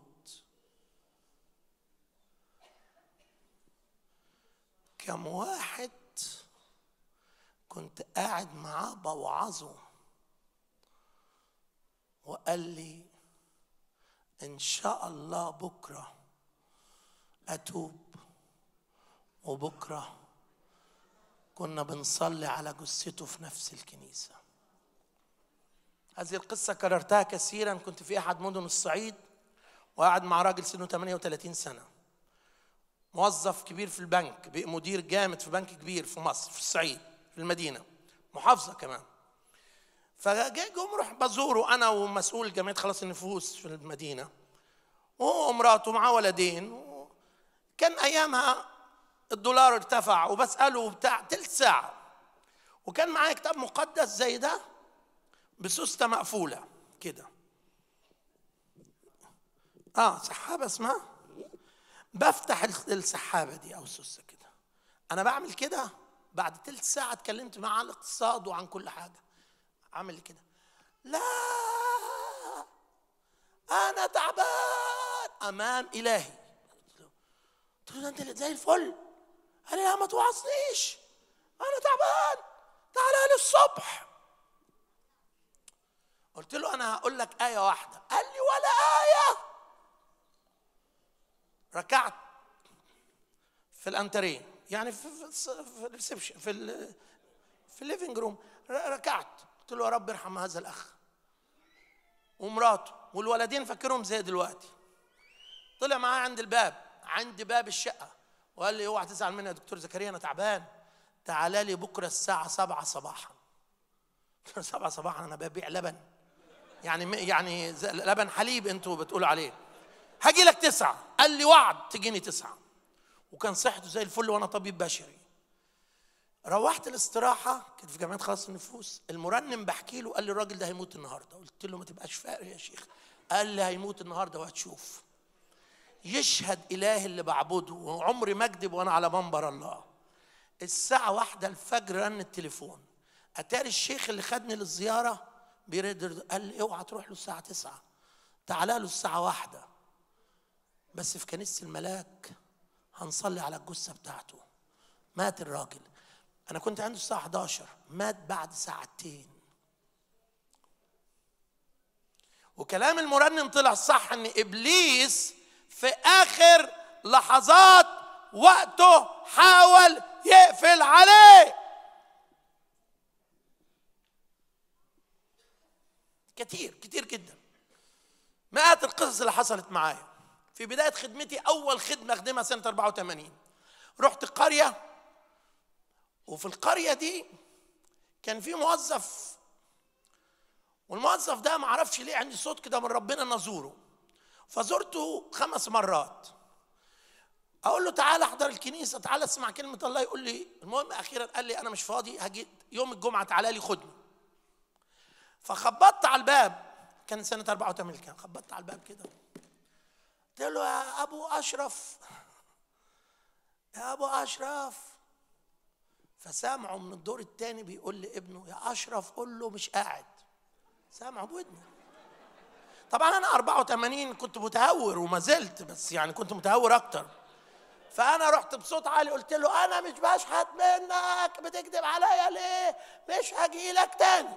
كم واحد كنت قاعد معاه بوعظه وقال لي ان شاء الله بكره اتوب وبكره كنا بنصلي على جثته في نفس الكنيسه هذه القصه كررتها كثيرا كنت في احد مدن الصعيد وقاعد مع راجل سنه 38 سنه موظف كبير في البنك بقى مدير جامد في بنك كبير في مصر في الصعيد في المدينه محافظه كمان فجاء جم روح بزوره انا ومسؤول جمعيه خلاص النفوس في المدينه وهو ومراته معاه ولدين كان ايامها الدولار ارتفع وبساله بتاع تلت ساعه وكان معايا كتاب مقدس زي ده بسوسته مقفوله كده اه سحابه اسمها بفتح السحابه دي او السوسته كده انا بعمل كده بعد تلت ساعه اتكلمت معاه عن الاقتصاد وعن كل حاجه عامل كده لا انا تعبان امام الهي قلت له انت زي الفل قال لي لا ما توعظنيش انا تعبان تعالى لي الصبح قلت له انا هقول لك ايه واحده قال لي ولا ايه ركعت في الانتريه يعني في في في الريسبشن في ال في الليفنج روم ركعت قلت له يا رب ارحم هذا الاخ ومراته والولدين فاكرهم زي دلوقتي طلع معايا عند الباب عند باب الشقه وقال لي اوعى تزعل مني يا دكتور زكريا انا تعبان تعالى لي بكره الساعه 7 صباحا 7 صباحا انا ببيع لبن يعني يعني لبن حليب انتوا بتقولوا عليه هاجي لك تسعة قال لي وعد تجيني تسعة وكان صحته زي الفل وانا طبيب بشري روحت الاستراحة كنت في جامعة خلاص النفوس المرنم بحكي له قال لي الراجل ده هيموت النهاردة قلت له ما تبقاش فاقر يا شيخ قال لي هيموت النهاردة وهتشوف يشهد إله اللي بعبده وعمري ما أكذب وأنا على منبر الله الساعة واحدة الفجر رن التليفون أتاري الشيخ اللي خدني للزيارة بيرد قال لي اوعى تروح له الساعة تسعة تعالى له الساعة واحدة بس في كنيسة الملاك هنصلي على الجثة بتاعته مات الراجل أنا كنت عنده الساعة 11 مات بعد ساعتين وكلام المرنم طلع صح ان ابليس في اخر لحظات وقته حاول يقفل عليه كتير كتير جدا مئات القصص اللي حصلت معايا في بداية خدمتي أول خدمة أخدمها سنة 84 رحت قرية وفي القرية دي كان في موظف والموظف ده ما اعرفش ليه عندي صوت كده من ربنا نزوره فزرته خمس مرات اقول له تعالى احضر الكنيسه تعالى اسمع كلمه الله يقول لي المهم اخيرا قال لي انا مش فاضي هجي يوم الجمعه تعالى لي خدني فخبطت على الباب كان سنه 84 كان خبطت على الباب كده قلت له يا ابو اشرف يا ابو اشرف فسامعه من الدور الثاني بيقول لابنه يا اشرف قول له مش قاعد سامعه بودنه طبعا انا 84 كنت متهور وما زلت بس يعني كنت متهور اكتر فانا رحت بصوت عالي قلت له انا مش بشحت منك بتكذب عليا ليه مش هجي لك تاني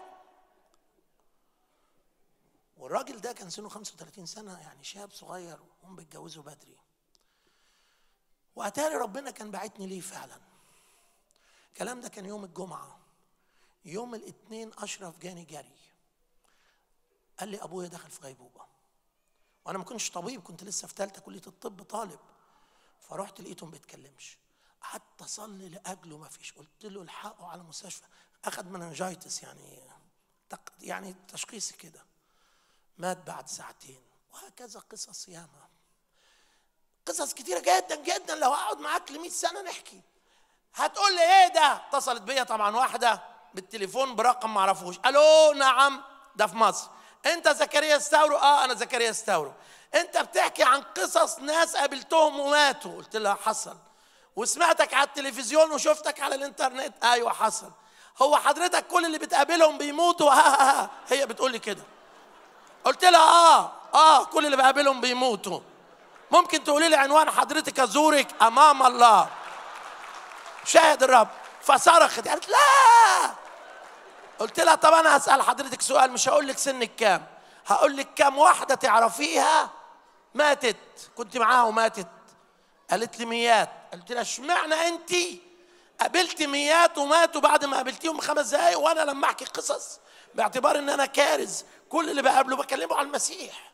والراجل ده كان سنه 35 سنه يعني شاب صغير وهم بيتجوزوا بدري واتاري ربنا كان باعتني ليه فعلا الكلام ده كان يوم الجمعه يوم الاثنين اشرف جاني جري قال لي ابويا دخل في غيبوبه وانا ما كنتش طبيب كنت لسه في ثالثه كليه الطب طالب فرحت لقيته ما بيتكلمش قعدت اصلي لاجله ما فيش قلت له الحقه على مستشفى اخذ مننجايتس يعني تق يعني تشخيصي كده مات بعد ساعتين وهكذا قصص ياما قصص كتيرة جدا جدا لو اقعد معاك ل 100 سنة نحكي هتقول لي ايه ده؟ اتصلت بيا طبعا واحدة بالتليفون برقم ما اعرفوش الو نعم ده في مصر انت زكريا ستاورو اه انا زكريا ستاورو انت بتحكي عن قصص ناس قابلتهم وماتوا قلت لها حصل وسمعتك على التلفزيون وشفتك على الانترنت ايوه حصل هو حضرتك كل اللي بتقابلهم بيموتوا ها ها ها هي بتقول لي كده قلت لها اه اه كل اللي بقابلهم بيموتوا ممكن تقولي لي عنوان حضرتك ازورك امام الله شاهد الرب فصرخت قالت لا قلت لها طب انا هسال حضرتك سؤال مش هقول لك سنك كام هقول لك كام واحده تعرفيها ماتت كنت معاها وماتت قالت لي ميات قلت لها اشمعنى انت قابلت ميات وماتوا بعد ما قابلتيهم خمس دقايق وانا لما احكي قصص باعتبار ان انا كارز كل اللي بقابله بكلمه عن المسيح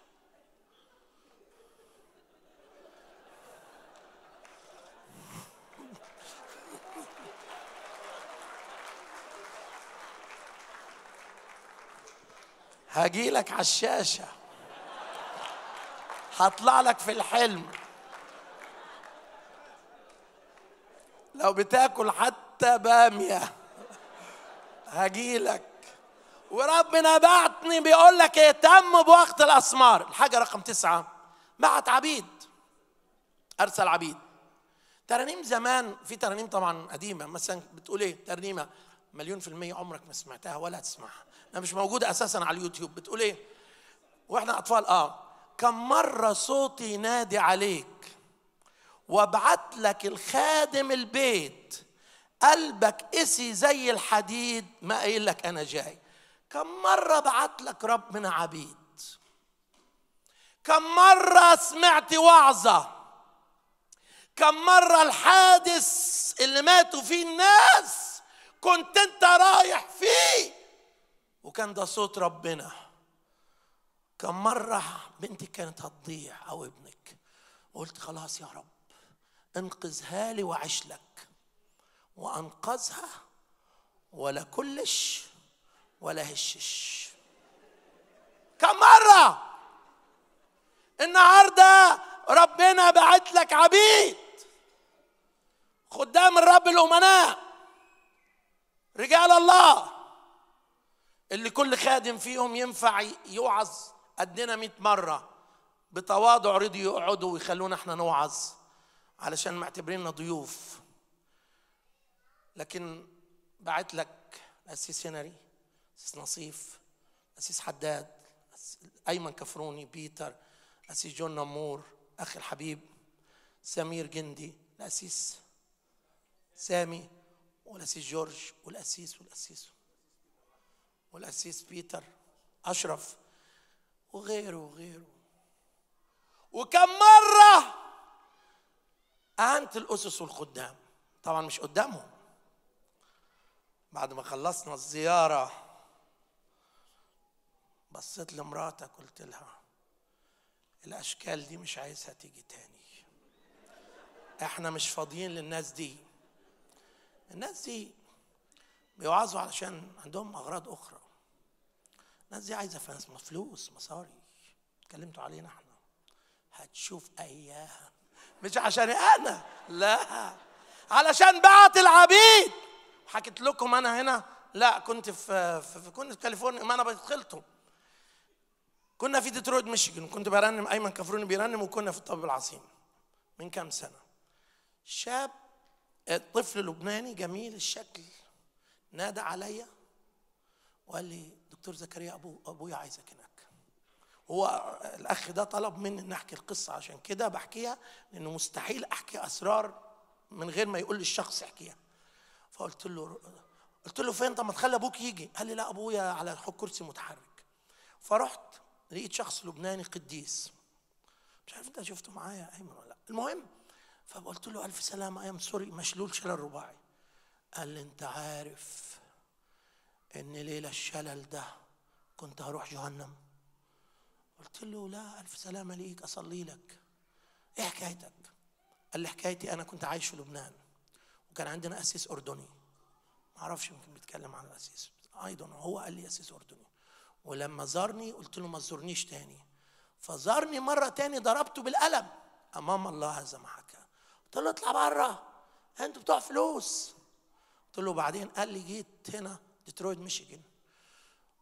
هاجي لك على الشاشة هطلع لك في الحلم لو بتاكل حتى بامية هاجي لك وربنا بعتني بيقول لك اهتم بوقت الأسمار الحاجة رقم تسعة بعت عبيد أرسل عبيد ترانيم زمان في ترانيم طبعا قديمة مثلا بتقول ايه ترنيمة مليون في المية عمرك ما سمعتها ولا هتسمعها أنا مش موجودة أساسا على اليوتيوب بتقول ايه واحنا أطفال اه كم مرة صوتي ينادي عليك وابعت لك الخادم البيت قلبك قسي زي الحديد ما قايل لك انا جاي كم مره بعت لك ربنا عبيد كم مره سمعت وعظه كم مره الحادث اللي ماتوا فيه الناس كنت انت رايح فيه وكان ده صوت ربنا كم مره بنتي كانت هتضيع او ابنك وقلت خلاص يا رب انقذها لي واعيش لك وانقذها ولا كلش ولا هشش كم مرة النهاردة ربنا بعت لك عبيد خدام الرب الأمناء رجال الله اللي كل خادم فيهم ينفع يوعظ قدنا مئة مرة بتواضع رضيوا يقعدوا ويخلونا احنا نوعظ علشان معتبريننا ضيوف لكن بعت لك الأسيس هنري الأسيس نصيف الأسيس حداد أيمن كفروني بيتر الأسيس جون نمور أخي الحبيب سمير جندي الأسيس سامي والأسيس جورج والأسيس والأسيس والأسيس بيتر أشرف وغيره وغيره وكم مرة أهنت الأسس والخدام طبعا مش قدامهم بعد ما خلصنا الزيارة بصيت لمراتك قلت لها الأشكال دي مش عايزها تيجي تاني احنا مش فاضيين للناس دي الناس دي بيوعظوا علشان عندهم أغراض أخرى الناس دي عايزة فلوس مصاري اتكلمتوا علينا احنا هتشوف أيام مش عشان أنا لا علشان بعت العبيد حكيت لكم انا هنا لا كنت في, في, في كنت في كاليفورنيا ما انا بدخلته كنا في ديترويت ميشيغان كنت برنم ايمن كفروني بيرنم وكنا في الطبيب العظيم من كام سنه شاب طفل لبناني جميل الشكل نادى عليا وقال لي دكتور زكريا ابو ابويا عايزك هناك هو الاخ ده طلب مني ان احكي القصه عشان كده بحكيها لانه مستحيل احكي اسرار من غير ما يقول لي الشخص احكيها فقلت له قلت له فين طب ما تخلي ابوك يجي قال لي لا ابويا على كرسي متحرك فرحت لقيت شخص لبناني قديس مش عارف انت شفته معايا ايمن ولا لا المهم فقلت له الف سلامه ايام سوري مشلول شلل رباعي قال لي انت عارف ان ليله الشلل ده كنت هروح جهنم قلت له لا الف سلامه ليك اصلي لك ايه حكايتك قال لي حكايتي انا كنت عايش في لبنان وكان عندنا اسيس اردني ما اعرفش يمكن بيتكلم عن الاسيس ايضا هو قال لي اسيس اردني ولما زارني قلت له ما تزورنيش تاني فزارني مرة تاني ضربته بالقلم أمام الله هذا ما حكى قلت له اطلع بره أنتوا بتوع فلوس قلت له بعدين قال لي جيت هنا ديترويت ميشيغان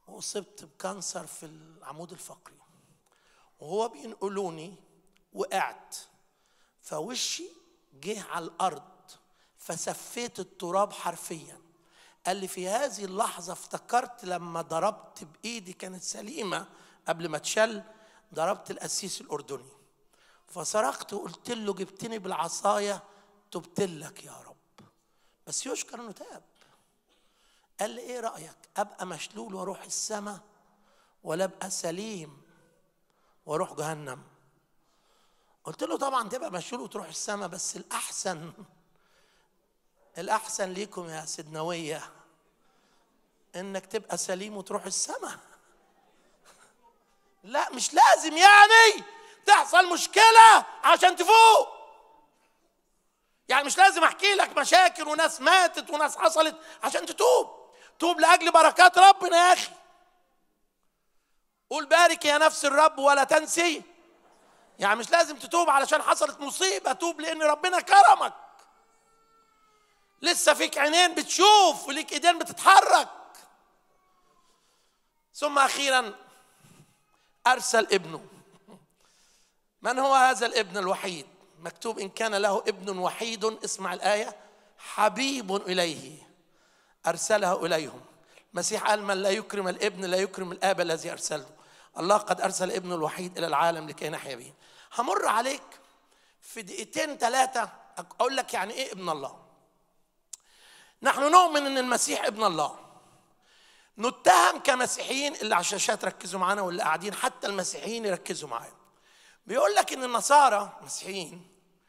واصبت بكانسر في العمود الفقري وهو بينقلوني وقعت فوشي جه على الارض فسفيت التراب حرفيا قال لي في هذه اللحظه افتكرت لما ضربت بايدي كانت سليمه قبل ما تشل ضربت القسيس الاردني فصرخت وقلت له جبتني بالعصايه تبت لك يا رب بس يشكر انه تاب قال لي ايه رايك ابقى مشلول واروح السماء ولا ابقى سليم واروح جهنم قلت له طبعا تبقى مشلول وتروح السماء بس الاحسن الاحسن ليكم يا سدنويه انك تبقى سليم وتروح السماء لا مش لازم يعني تحصل مشكله عشان تفوق يعني مش لازم احكي لك مشاكل وناس ماتت وناس حصلت عشان تتوب توب لاجل بركات ربنا يا اخي قول بارك يا نفس الرب ولا تنسي يعني مش لازم تتوب علشان حصلت مصيبه توب لان ربنا كرمك لسه فيك عينين بتشوف وليك ايدين بتتحرك ثم اخيرا ارسل ابنه من هو هذا الابن الوحيد مكتوب ان كان له ابن وحيد اسمع الايه حبيب اليه ارسله اليهم المسيح قال من لا يكرم الابن لا يكرم الاب الذي ارسله الله قد ارسل ابنه الوحيد الى العالم لكي نحيا به همر عليك في دقيقتين ثلاثه اقول لك يعني ايه ابن الله نحن نؤمن ان المسيح ابن الله نتهم كمسيحيين اللي على الشاشات ركزوا معانا واللي قاعدين حتى المسيحيين يركزوا معايا بيقول لك ان النصارى مسيحيين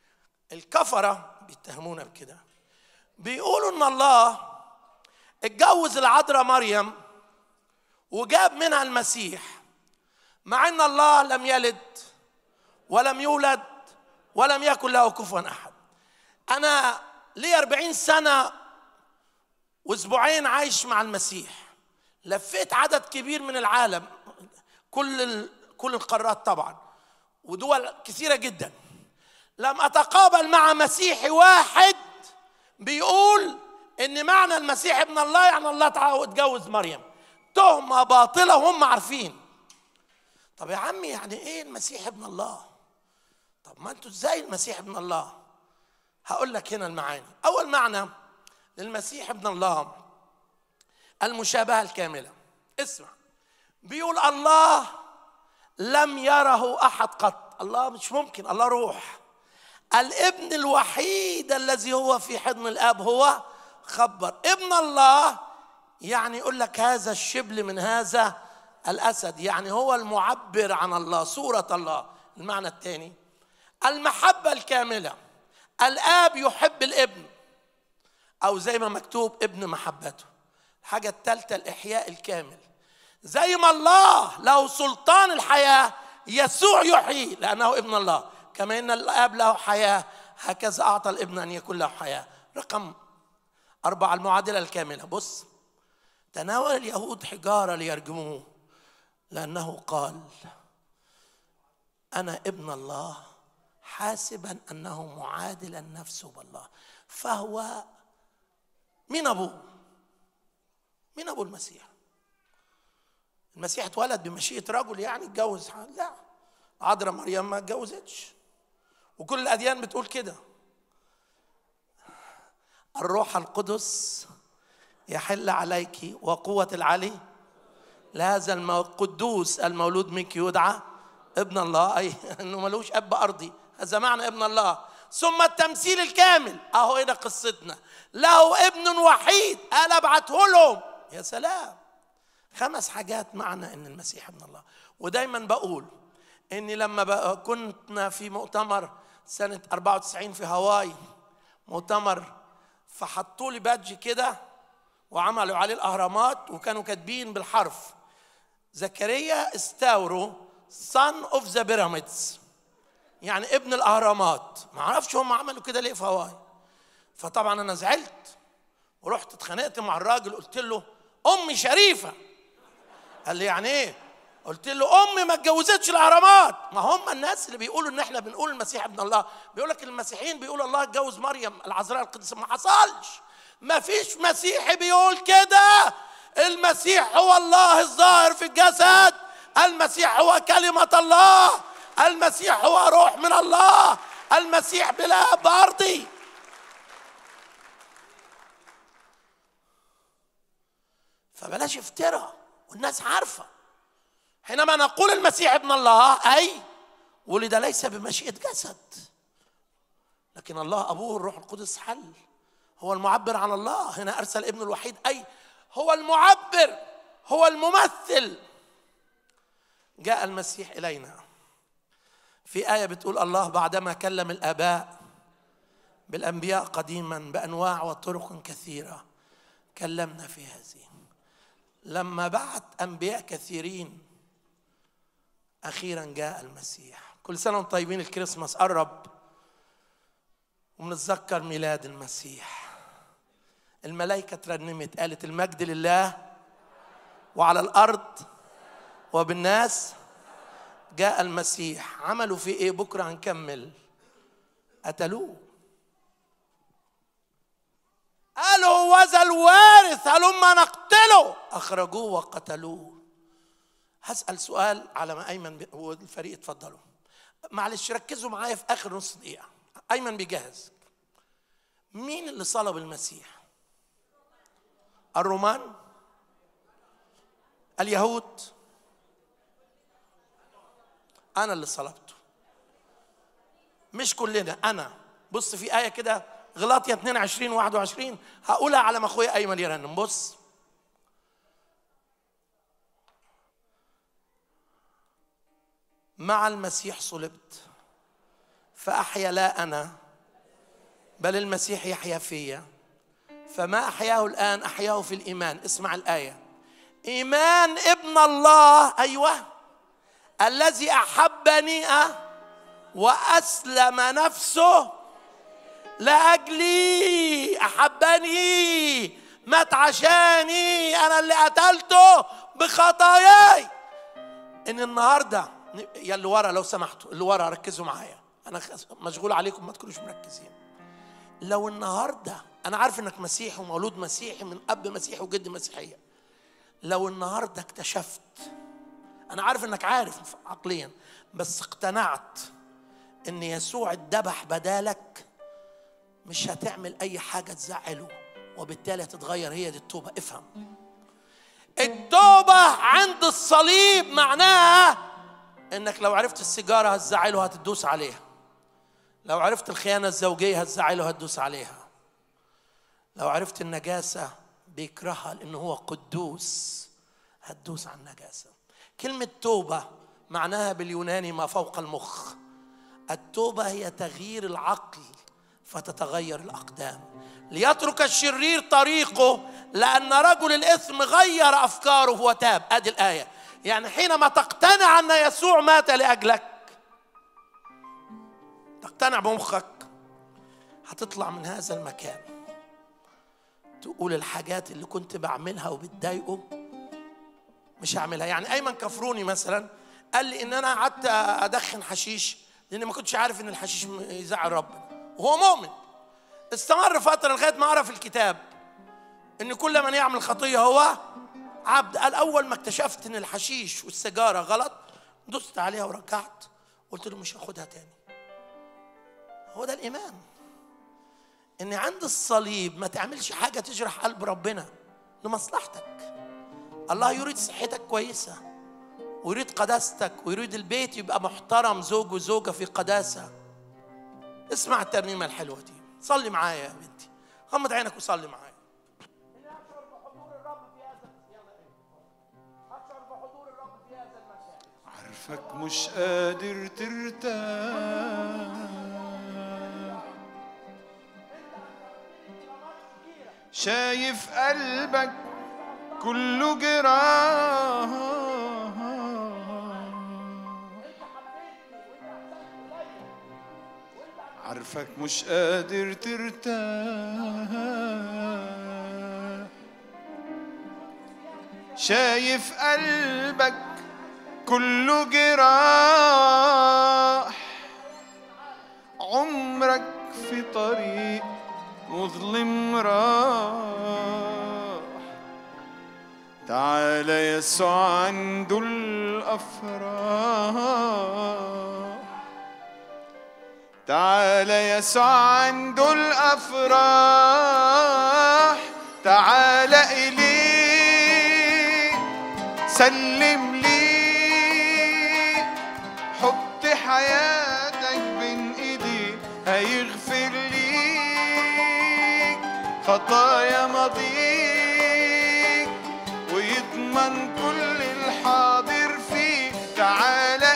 الكفره بيتهمونا بكده بيقولوا ان الله اتجوز العذراء مريم وجاب منها المسيح مع ان الله لم يلد ولم يولد ولم يكن له كفوا احد انا لي أربعين سنه واسبوعين عايش مع المسيح لفيت عدد كبير من العالم كل ال... كل القارات طبعا ودول كثيره جدا لم اتقابل مع مسيحي واحد بيقول ان معنى المسيح ابن الله يعني الله تعالى اتجوز مريم تهمه باطله وهم عارفين طب يا عمي يعني ايه المسيح ابن الله طب ما انتوا ازاي المسيح ابن الله هقول لك هنا المعاني اول معنى للمسيح ابن الله المشابهه الكامله اسمع بيقول الله لم يره احد قط الله مش ممكن الله روح الابن الوحيد الذي هو في حضن الاب هو خبر ابن الله يعني يقول لك هذا الشبل من هذا الاسد يعني هو المعبر عن الله صوره الله المعنى الثاني المحبه الكامله الاب يحب الابن او زي ما مكتوب ابن محبته الحاجه الثالثه الاحياء الكامل زي ما الله له سلطان الحياه يسوع يحيي لانه ابن الله كما ان الاب له حياه هكذا اعطى الابن ان يكون له حياه رقم أربعة المعادلة الكاملة بص تناول اليهود حجارة ليرجموه لأنه قال أنا ابن الله حاسبا أنه معادلا نفسه بالله فهو مين أبوه؟ مين أبو المسيح؟ المسيح اتولد بمشيئة رجل يعني اتجوز لا عذراء مريم ما اتجوزتش وكل الأديان بتقول كده الروح القدس يحل عليك وقوة العلي لهذا القدوس المولود منك يدعى ابن الله أي أنه ملوش أب أرضي هذا معنى ابن الله ثم التمثيل الكامل أهو هنا قصتنا له ابن وحيد أنا أبعته لهم يا سلام خمس حاجات معنى ان المسيح ابن الله ودايما بقول اني لما كنا في مؤتمر سنه 94 في هاواي مؤتمر فحطوا لي بادج كده وعملوا عليه الاهرامات وكانوا كاتبين بالحرف زكريا استاورو son of the pyramids يعني ابن الاهرامات ما اعرفش هم عملوا كده ليه في هاواي فطبعا انا زعلت ورحت اتخانقت مع الراجل قلت له امي شريفه قال لي يعني ايه قلت له امي ما اتجوزتش الاهرامات ما هم الناس اللي بيقولوا ان احنا بنقول المسيح ابن الله بيقول لك المسيحيين بيقولوا الله اتجوز مريم العذراء القديسه ما حصلش ما فيش مسيحي بيقول كده المسيح هو الله الظاهر في الجسد المسيح هو كلمة الله المسيح هو روح من الله المسيح بلا بأرضي فبلاش افتراء والناس عارفة حينما نقول المسيح ابن الله أي ولد ليس بمشيئة جسد لكن الله أبوه الروح القدس حل هو المعبر عن الله هنا أرسل ابنه الوحيد أي هو المعبر هو الممثل جاء المسيح إلينا في آية بتقول الله بعدما كلم الآباء بالأنبياء قديما بأنواع وطرق كثيرة كلمنا في هذه لما بعت أنبياء كثيرين أخيرا جاء المسيح كل سنة وانتم طيبين الكريسماس قرب وبنتذكر ميلاد المسيح الملائكة ترنمت قالت المجد لله وعلى الأرض وبالناس جاء المسيح عملوا فيه ايه بكرة هنكمل قتلوه قالوا وذا الوارث هلما نقتله أخرجوه وقتلوه هسأل سؤال على ما أيمن والفريق اتفضلوا معلش ركزوا معايا في آخر نص دقيقة أيمن بيجهز مين اللي صلب المسيح الرومان اليهود أنا اللي صلبته مش كلنا أنا بص في آية كده غلاطية 22 21 هقولها على ما أخويا أيمن يرنم بص مع المسيح صلبت فأحيا لا أنا بل المسيح يحيا فيا فما أحياه الآن أحياه في الإيمان اسمع الآية إيمان ابن الله أيوه الذي أحبني أه وأسلم نفسه لأجلي أحبني مات عشاني أنا اللي قتلته بخطاياي إن النهاردة يا اللي ورا لو سمحتوا اللي ورا ركزوا معايا أنا مشغول عليكم ما تكونوش مركزين لو النهارده أنا عارف إنك مسيحي ومولود مسيحي من أب مسيحي وجد مسيحية لو النهارده اكتشفت أنا عارف إنك عارف عقليا بس اقتنعت إن يسوع اتذبح بدالك مش هتعمل أي حاجة تزعله وبالتالي هتتغير هي دي التوبة افهم التوبة عند الصليب معناها إنك لو عرفت السيجارة هتزعله هتدوس عليها لو عرفت الخيانة الزوجية هتزعله هتدوس عليها لو عرفت النجاسة بيكرهها لأنه هو قدوس هتدوس على النجاسة كلمة توبة معناها باليوناني ما فوق المخ التوبة هي تغيير العقل فتتغير الأقدام ليترك الشرير طريقه لأن رجل الإثم غير أفكاره وتاب أدي الآية يعني حينما تقتنع أن يسوع مات لأجلك تقتنع بمخك هتطلع من هذا المكان تقول الحاجات اللي كنت بعملها وبتضايقه مش هعملها يعني ايمن كفروني مثلا قال لي ان انا قعدت ادخن حشيش لان ما كنتش عارف ان الحشيش يزعل ربنا وهو مؤمن استمر فتره لغايه ما عرف الكتاب ان كل من يعمل خطيه هو عبد قال اول ما اكتشفت ان الحشيش والسيجاره غلط دست عليها وركعت قلت له مش هاخدها تاني هو ده الايمان ان عند الصليب ما تعملش حاجه تجرح قلب ربنا لمصلحتك الله يريد صحتك كويسه ويريد قداستك ويريد البيت يبقى محترم زوج وزوجه في قداسه اسمع الترنيمه الحلوه دي صلي معايا يا بنتي غمض عينك وصلي معايا عارفك مش قادر ترتاح شايف قلبك كله جراح عارفك مش قادر ترتاح شايف قلبك كله جراح عمرك في طريق مظلم راح يسوع عنده الأفراح تعالى يسوع عنده الأفراح تعالى إليه سلم لي حط حياتك بين ايديه هيغفر ليك خطايا ماضيك ويضمن كل الحاضر فيه تعالى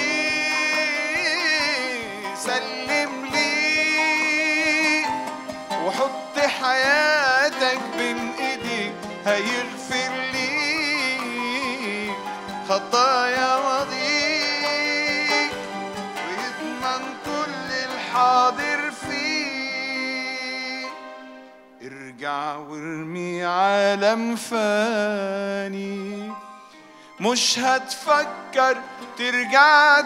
إليه سلم لي وحط حياتك بين ايديه هيغفر ليك خطايا ماضيك ويضمن كل الحاضر فيه ارجع وارمي عالم فاني مش هتفكر ترجع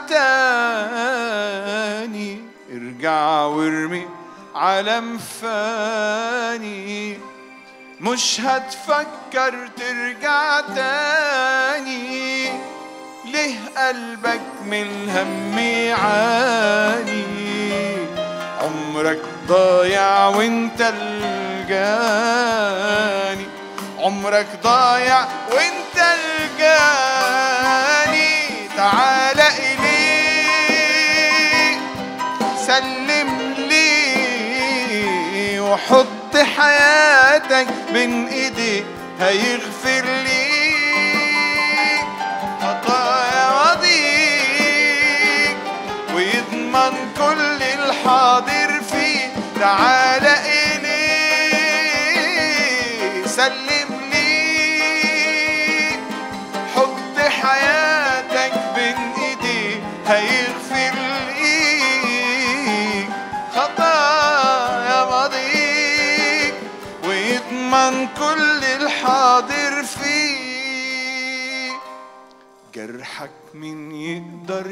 تاني ارجع وارمي عالم فاني مش هتفكر ترجع تاني ليه قلبك من الهم يعاني عمرك ضايع وانت الجاني عمرك ضايع وانت الجاني تعالى إليه سلم لي وحط حياتك بين ايديه هيغفر ليك خطايا ماضيك ويضمن كل الحاضر فيه تعالى إليه سلم لي حط حياتك بين ايديه هيغفر ليك خطايا ماضيك ويضمن كل الحاضر فيه جرحك من يقدر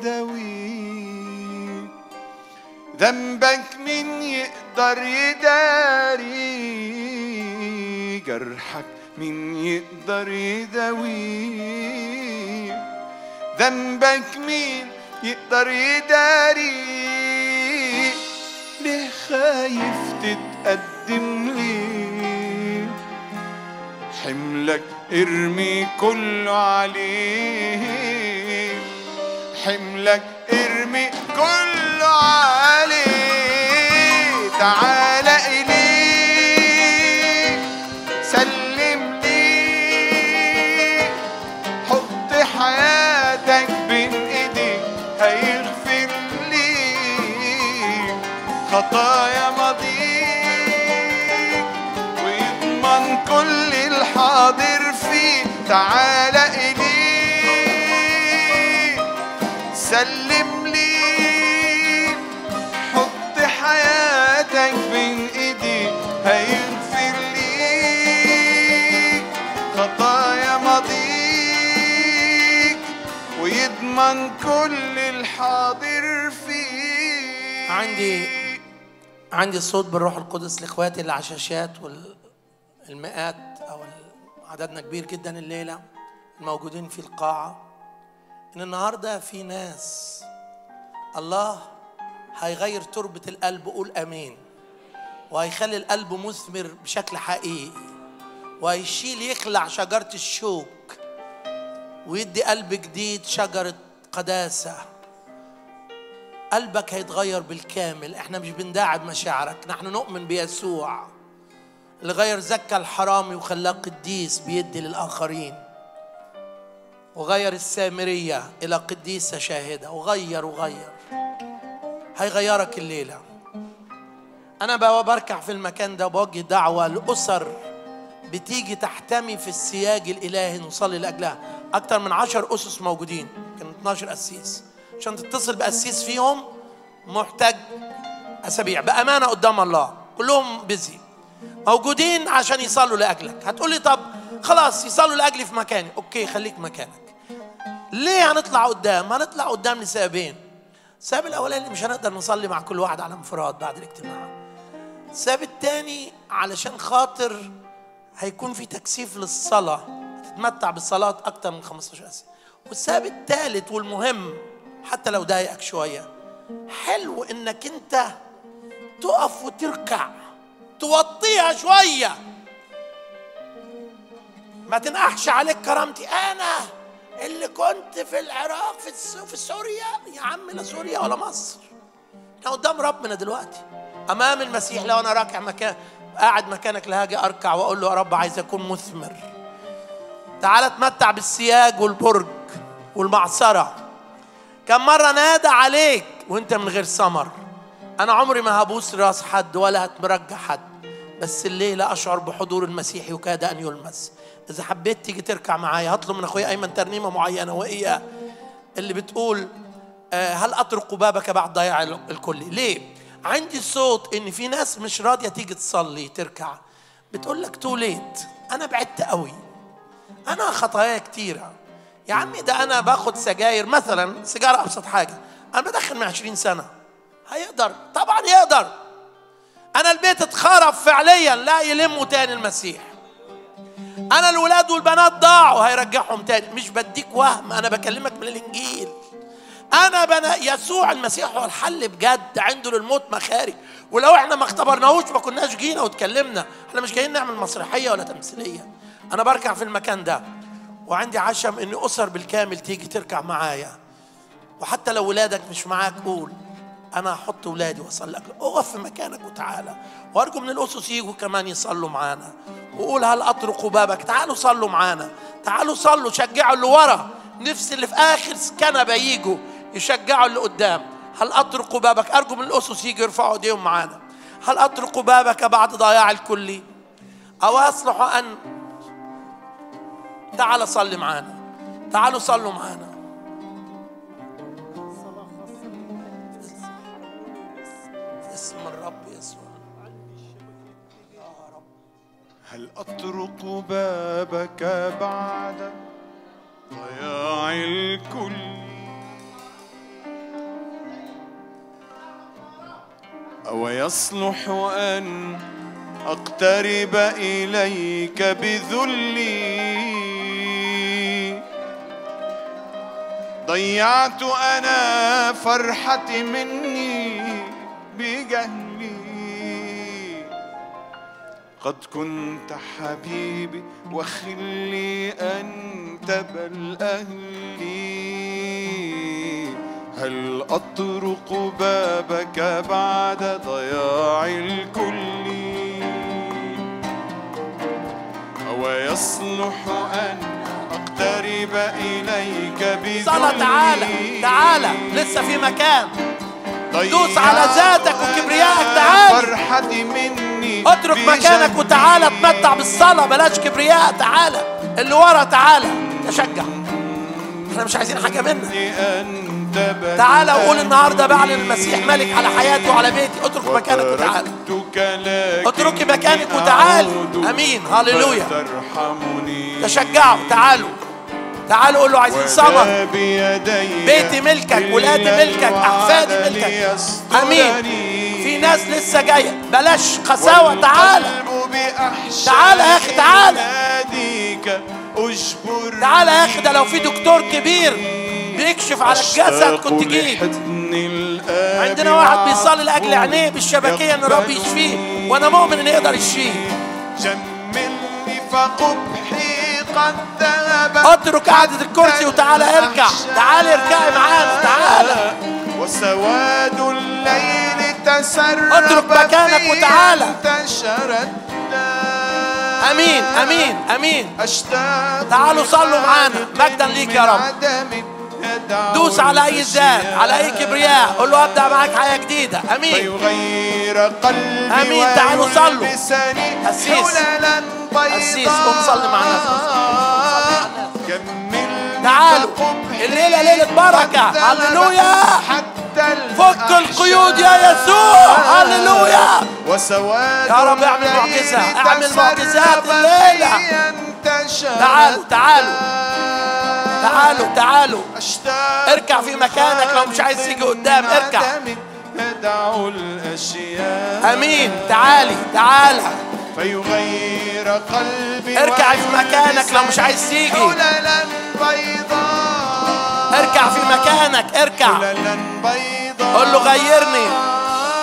يداويه ذنبك من يقدر يداري جرحك من يقدر يداويه ذنبك مين يقدر يداري ليه خايف تتقدم ليه حملك ارمي كله عليه حملك ارمي كله عليه تعالى إليه سلم لي حط حياتك بين ايديك هيغفر ليك خطايا ماضيك ويضمن كل الحاضر فيه تعالى إليه سلم لي حط حياتك بين ايديك هيغفر ليك خطايا ماضيك ويضمن كل الحاضر فيه عندي عندي صوت بالروح القدس لاخواتي اللي على الشاشات والمئات او عددنا كبير جدا الليله الموجودين في القاعه ان النهارده في ناس الله هيغير تربه القلب قول امين وهيخلي القلب مثمر بشكل حقيقي وهيشيل يخلع شجره الشوك ويدي قلب جديد شجره قداسه قلبك هيتغير بالكامل احنا مش بنداعب مشاعرك نحن نؤمن بيسوع اللي غير زكى الحرامي وخلاه قديس بيدي للآخرين وغير السامرية إلى قديسة شاهدة وغير وغير هيغيرك الليلة أنا بقى بركع في المكان ده وبوجه دعوة لأسر بتيجي تحتمي في السياج الإلهي نصلي لأجلها أكتر من عشر أسس موجودين كان 12 قسيس عشان تتصل بقسيس فيهم محتاج أسابيع بأمانة قدام الله كلهم بيزي موجودين عشان يصلوا لأجلك هتقولي طب خلاص يصلوا لأجلي في مكاني أوكي خليك مكانك ليه هنطلع قدام هنطلع قدام لسببين السبب الأولاني مش هنقدر نصلي مع كل واحد على انفراد بعد الاجتماع السبب الثاني علشان خاطر هيكون في تكثيف للصلاة تتمتع بالصلاة أكتر من 15 سنة والسبب الثالث والمهم حتى لو ضايقك شوية حلو إنك أنت تقف وتركع توطيها شوية ما تنقحش عليك كرامتي أنا اللي كنت في العراق في الس- في سوريا يا عم لا سوريا ولا مصر احنا قدام ربنا دلوقتي امام المسيح لو انا راكع مكان قاعد مكانك لا هاجي اركع واقول له يا رب عايز اكون مثمر تعال اتمتع بالسياج والبرج والمعصره كم مره نادى عليك وانت من غير ثمر انا عمري ما هبوس راس حد ولا هتمرجع حد بس الليله اشعر بحضور المسيح يكاد ان يلمس اذا حبيت تيجي تركع معايا هطلب من اخويا ايمن ترنيمه معينه وهي اللي بتقول آه، هل اطرق بابك بعد ضياع ال- الكلي ليه عندي صوت ان في ناس مش راضيه تيجي تصلي تركع بتقول لك تو ليت انا بعدت قوي انا خطاياي كتيره يا عمي ده انا باخد سجاير مثلا سيجاره ابسط حاجه انا بدخن من 20 سنه هيقدر طبعا يقدر انا البيت اتخرب فعليا لا يلموا تاني المسيح انا الولاد والبنات ضاعوا هيرجعهم تاني مش بديك وهم انا بكلمك من الانجيل انا بنا يسوع المسيح هو الحل بجد عنده للموت مخارج ولو احنا ما اختبرناهوش ما كناش جينا واتكلمنا احنا مش جايين نعمل مسرحيه ولا تمثيليه انا بركع في المكان ده وعندي عشم ان اسر بالكامل تيجي تركع معايا وحتى لو ولادك مش معاك قول انا هحط ولادي واصلي لك اقف في مكانك وتعالى وارجو من الاسس يجوا كمان يصلوا معانا وقول هل اطرق بابك تعالوا صلوا معانا تعالوا صلوا شجعوا اللي ورا نفس اللي في اخر كنبه يجوا يشجعوا اللي قدام هل اطرق بابك ارجو من الاسس يجوا يرفعوا ايديهم معانا هل اطرق بابك بعد ضياع الكلي او اصلح ان تعال صلي معانا تعالوا صلوا معانا اسم الرب يسوع هل أطرق بابك بعد ضياع الكل أو يصلح أن أقترب إليك بذلي ضيعت أنا فرحتي مني بجهلي قد كنت حبيبي وخلي أنت بل أهلي هل أطرق بابك بعد ضياع الكل أو يصلح أن أقترب إليك بذلي صلاة تعالى تعالى لسه في مكان دوس على ذاتك وكبريائك تعالى. فرحتي مني اترك مكانك وتعالى اتمتع بالصلاة بلاش كبرياء تعالى اللي ورا تعالى تشجع احنا مش عايزين حاجة منك أنت بل تعالى وقول النهاردة بعلن المسيح ملك على حياتي وعلى بيتي اترك مكانك وتعالى وتركتك لكن اتركي مكانك وتعالي. أعود أمين. هللويا. فترحمني تشجعوا تعالوا تعالوا قول له عايزين صمت وذا بيدي بيتي ملكك ولادي ملكك احفادي ملكك امين في ناس لسه جايه بلاش قساوه تعالى تعالى يا أخي، تعالى. ناديك أجبر تعالى يا اخي ده لو في دكتور كبير بيكشف على الجسد كنت جيت عندنا واحد بيصلي لاجل عينيه بالشبكيه ان الرب يشفيه وانا مؤمن انه يقدر يشفيه جملني فقبحي قد ذهب اترك قعدة الكرسي وتعالى اركع تعالى اركعي معانا تعالى وسواد الليل تسرب اترك مكانك فيه وتعالى. انتشرت امين امين امين اشتاق تعالوا صلوا معانا. لخلق مجداً ليك من يا رب. عدم يدعو دوس على اي ذات على اي الأشياء كبرياء قول له ابدا معاك حياه جديده امين فيغير قلبي آمين. تعالوا صلوا. ويلبسني قسيس. حللا بيضاء قسيس، قوم صلي معانا. جملني تعالوا. فقبحي الليلة ليلة بركة. قد ذهب هللويا. حتى فك القيود يا يسوع هللويا وسواد يا رب اعمل الليل معجزة. اعمل تسرب معجزات فيه الليلة. انتشرت تعالوا، تعالوا. تعالوا تعالوا أشتاق اركع في مكانك لو مش عايز تيجي قدام، اركع. عدم يدعو الأشياء امين تعالي تعالى فيغير قلبي اركع في مكانك لو مش عايز تيجي. حللا بيضاء اركع في مكانك اركع حللا بيضاء قول له غيرني.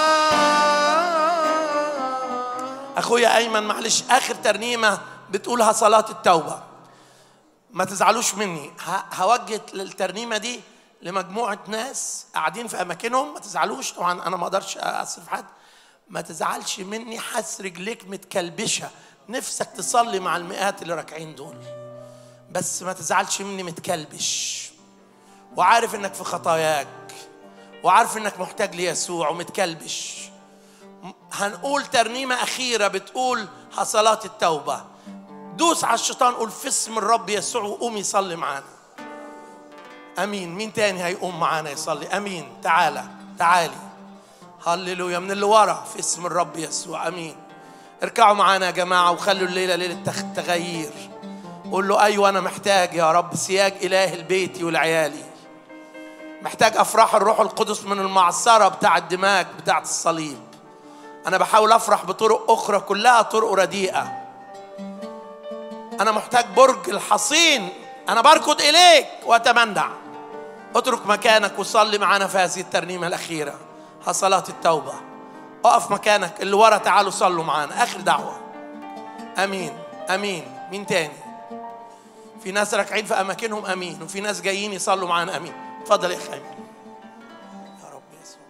اخويا ايمن معلش اخر ترنيمه بتقولها صلاه التوبه ما تزعلوش مني ه- هوجه الترنيمه دي لمجموعه ناس قاعدين في اماكنهم ما تزعلوش طبعا انا ما اقدرش اصف حد ما تزعلش مني حس رجليك متكلبشه نفسك تصلي مع المئات اللي راكعين دول بس ما تزعلش مني متكلبش وعارف انك في خطاياك وعارف انك محتاج ليسوع ومتكلبش هنقول ترنيمة أخيرة بتقول حصلات التوبة دوس على الشيطان قول في اسم الرب يسوع وقوم يصلي معانا أمين مين تاني هيقوم معانا يصلي أمين تعالى تعالي هللويا من اللي ورا في اسم الرب يسوع أمين اركعوا معانا يا جماعة وخلوا الليلة ليلة تخ- تغيير قول له أيوة أنا محتاج يا رب سياج إله البيت ولعيالي محتاج أفراح الروح القدس من المعصرة بتاع الدماغ بتاعت الصليب أنا بحاول أفرح بطرق أخرى كلها طرق رديئة أنا محتاج برج الحصين أنا بركض إليك وأتمنع اترك مكانك وصلي معانا في هذه الترنيمة الأخيرة صلاة التوبة اقف مكانك اللي ورا تعالوا صلوا معانا آخر دعوة أمين أمين مين تاني في ناس راكعين في أماكنهم أمين وفي ناس جايين يصلوا معانا أمين اتفضل يا أخي أمين يا رب يسوع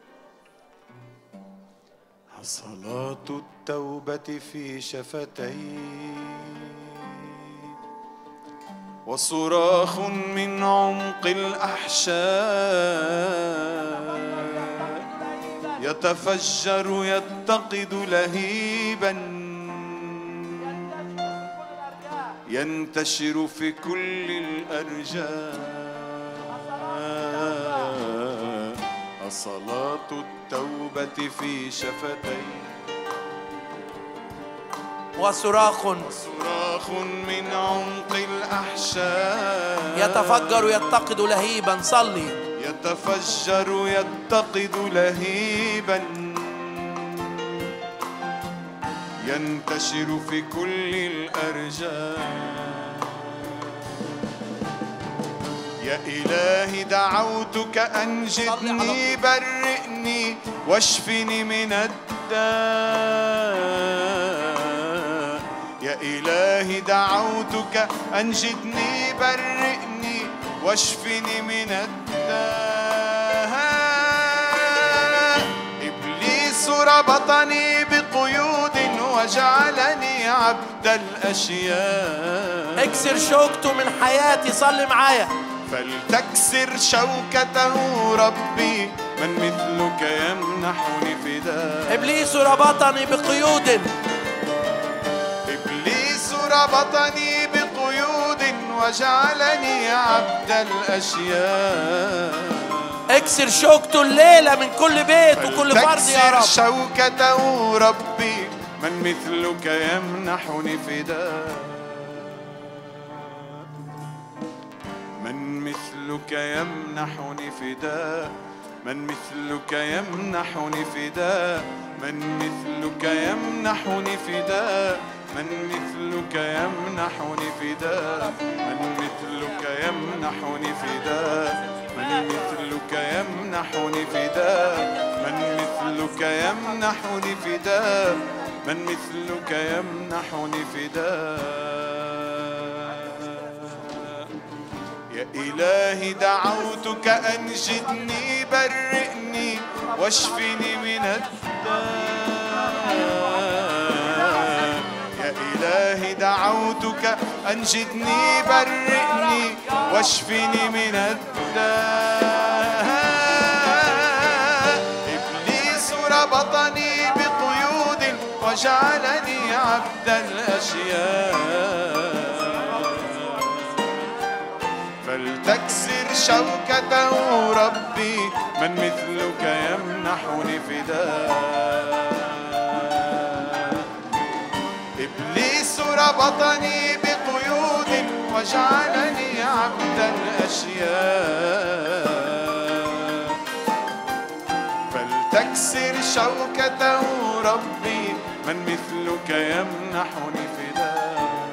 صلاة التوبة في شفتي وصراخ من عمق الأحشاء يتفجر يتقد لهيبا ينتشر في كل الأرجاء صلاة التوبة في شفتي وصراخ صراخ من عمق الأحشاء يتفجر يتقد لهيبا صلي يتفجر يتقد لهيبا ينتشر في كل الأرجاء يا إلهي دعوتك أنجدني برئني واشفني من الداء يا إلهي دعوتك أنجدني برئني واشفني من الداء إبليس ربطني بقيود وجعلني عبد الأشياء اكسر شوكته من حياتي صلي معايا فلتكسر شوكته ربي من مثلك يمنحني فداء ابليس ربطني بقيود إبليس ربطني بقيود وجعلني عبد الأشياء اكسر شوكته الليله من كل بيت وكل فرد يا فلتكسر رب شوكته ربي من مثلك يمنحني فداء من مثلك يمنحني فداء من مثلك يمنحني فداء من مثلك يمنحني فداء من مثلك يمنحني فداء من مثلك يمنحني فداء من مثلك يمنحني فداء من مثلك يمنحني فداء من مثلك يمنحني فداء يا إلهي دعوتك أنجدني برئني واشفني من الداء يا إلهي دعوتك أنجدني برئني واشفني من الداء إبليس ربطني بقيود وجعلني عبد الأشياء فلتكسر شوكته ربي من مثلك يمنحني فداء إبليس ربطني بقيود وجعلني عبد الأشياء فلتكسر شوكته ربي من مثلك يمنحني فداء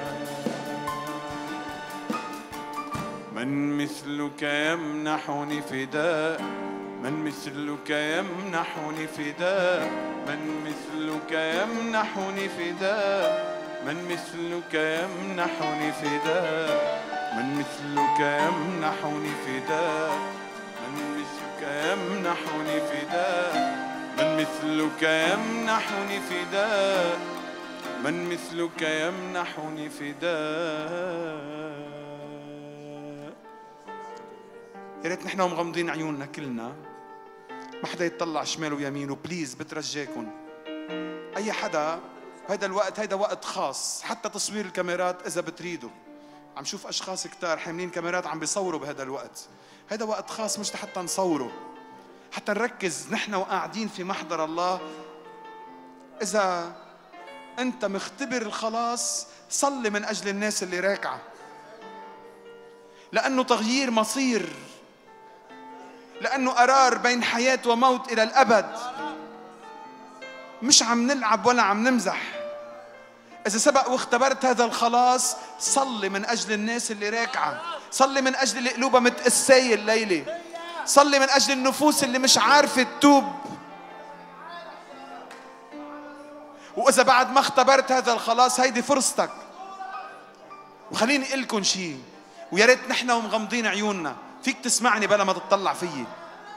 من مثلك يمنحني فداء من مثلك يمنحني فداء من مثلك يمنحني فداء من مثلك يمنحني فداء من مثلك يمنحني فداء من مثلك يمنحني فداء من مثلك يمنحني فداء من مثلك يمنحني فداء يا ريت نحن مغمضين عيوننا كلنا ما حدا يتطلع شمال ويمين بليز بترجاكم اي حدا هيدا الوقت هيدا وقت خاص حتى تصوير الكاميرات اذا بتريدوا عم شوف اشخاص كتار حاملين كاميرات عم بيصوروا بهذا الوقت هيدا وقت خاص مش حتى نصوره حتى نركز نحن وقاعدين في محضر الله اذا انت مختبر الخلاص صلي من اجل الناس اللي راكعه لانه تغيير مصير لانه قرار بين حياه وموت الى الابد مش عم نلعب ولا عم نمزح إذا سبق واختبرت هذا الخلاص صلي من أجل الناس اللي راكعة صلي من أجل اللي قلوبها متقسية الليلة صلي من أجل النفوس اللي مش عارفة تتوب وإذا بعد ما اختبرت هذا الخلاص هيدي فرصتك وخليني أقول لكم شيء ويا ريت نحن ومغمضين عيوننا فيك تسمعني بلا ما تطلع فيي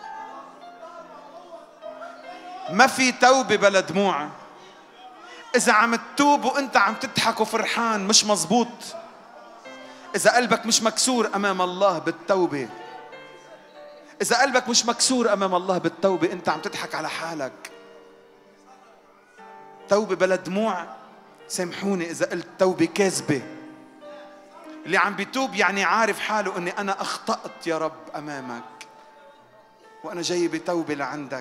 ما في توبة بلا دموع إذا عم تتوب وأنت عم تضحك وفرحان مش مزبوط إذا قلبك مش مكسور أمام الله بالتوبة إذا قلبك مش مكسور أمام الله بالتوبة أنت عم تضحك على حالك توبة بلا دموع سامحوني إذا قلت توبة كاذبة اللي عم بيتوب يعني عارف حاله أني أنا أخطأت يا رب أمامك وأنا جاي بتوبة لعندك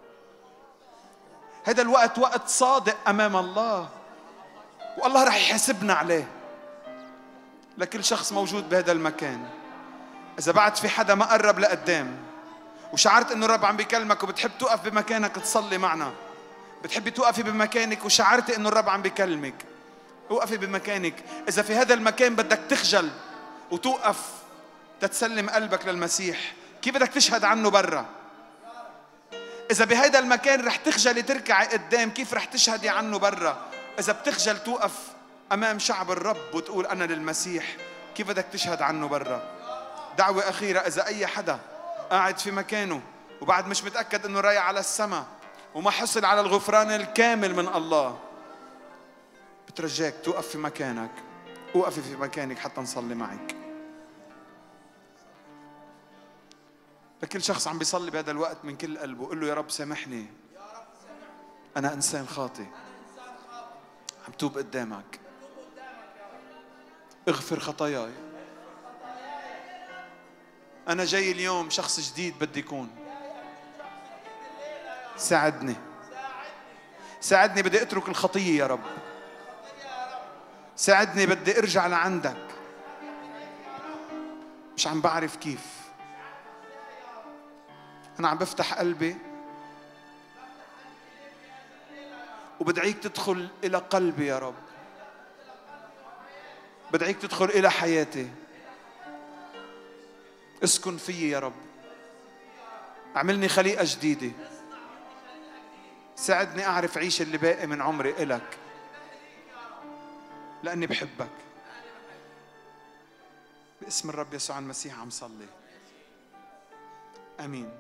هذا الوقت وقت صادق امام الله والله رح يحاسبنا عليه لكل شخص موجود بهذا المكان اذا بعد في حدا ما قرب لقدام وشعرت انه الرب عم بيكلمك وبتحب توقف بمكانك تصلي معنا بتحبي توقفي بمكانك وشعرتي انه الرب عم بيكلمك وقفي بمكانك اذا في هذا المكان بدك تخجل وتوقف تتسلم قلبك للمسيح كيف بدك تشهد عنه برا إذا بهيدا المكان رح تخجلي تركعي قدام كيف رح تشهدي عنه برا إذا بتخجل توقف أمام شعب الرب وتقول أنا للمسيح كيف بدك تشهد عنه برا دعوة أخيرة إذا أي حدا قاعد في مكانه وبعد مش متأكد إنه رايح على السماء وما حصل على الغفران الكامل من الله بترجاك توقف في مكانك وقفي في مكانك حتى نصلي معك لكل شخص عم بيصلي بهذا الوقت من كل قلبه قل له يا رب سامحني أنا إنسان خاطئ عم توب قدامك اغفر خطاياي أنا جاي اليوم شخص جديد بدي يكون ساعدني ساعدني بدي اترك الخطية يا رب ساعدني بدي ارجع لعندك مش عم بعرف كيف أنا عم بفتح قلبي وبدعيك تدخل إلى قلبي يا رب بدعيك تدخل إلى حياتي اسكن فيي يا رب اعملني خليقة جديدة ساعدني أعرف عيش اللي باقي من عمري إلك لأني بحبك باسم الرب يسوع المسيح عم صلي آمين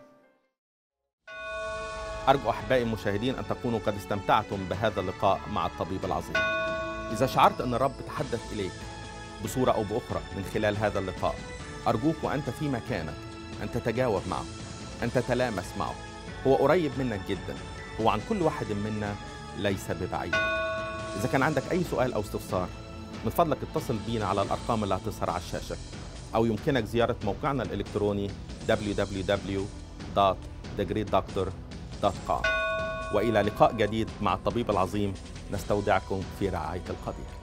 أرجو أحبائي المشاهدين أن تكونوا قد استمتعتم بهذا اللقاء مع الطبيب العظيم إذا شعرت أن الرب تحدث إليك بصورة أو بأخرى من خلال هذا اللقاء أرجوك وأنت في مكانك أن تتجاوب معه أن تتلامس معه هو قريب منك جدا هو عن كل واحد منا ليس ببعيد إذا كان عندك أي سؤال أو استفسار من فضلك اتصل بينا على الأرقام اللي هتظهر على الشاشة أو يمكنك زيارة موقعنا الإلكتروني www.thegreatdoctor.com دوت كوم والى لقاء جديد مع الطبيب العظيم نستودعكم في رعايه القدير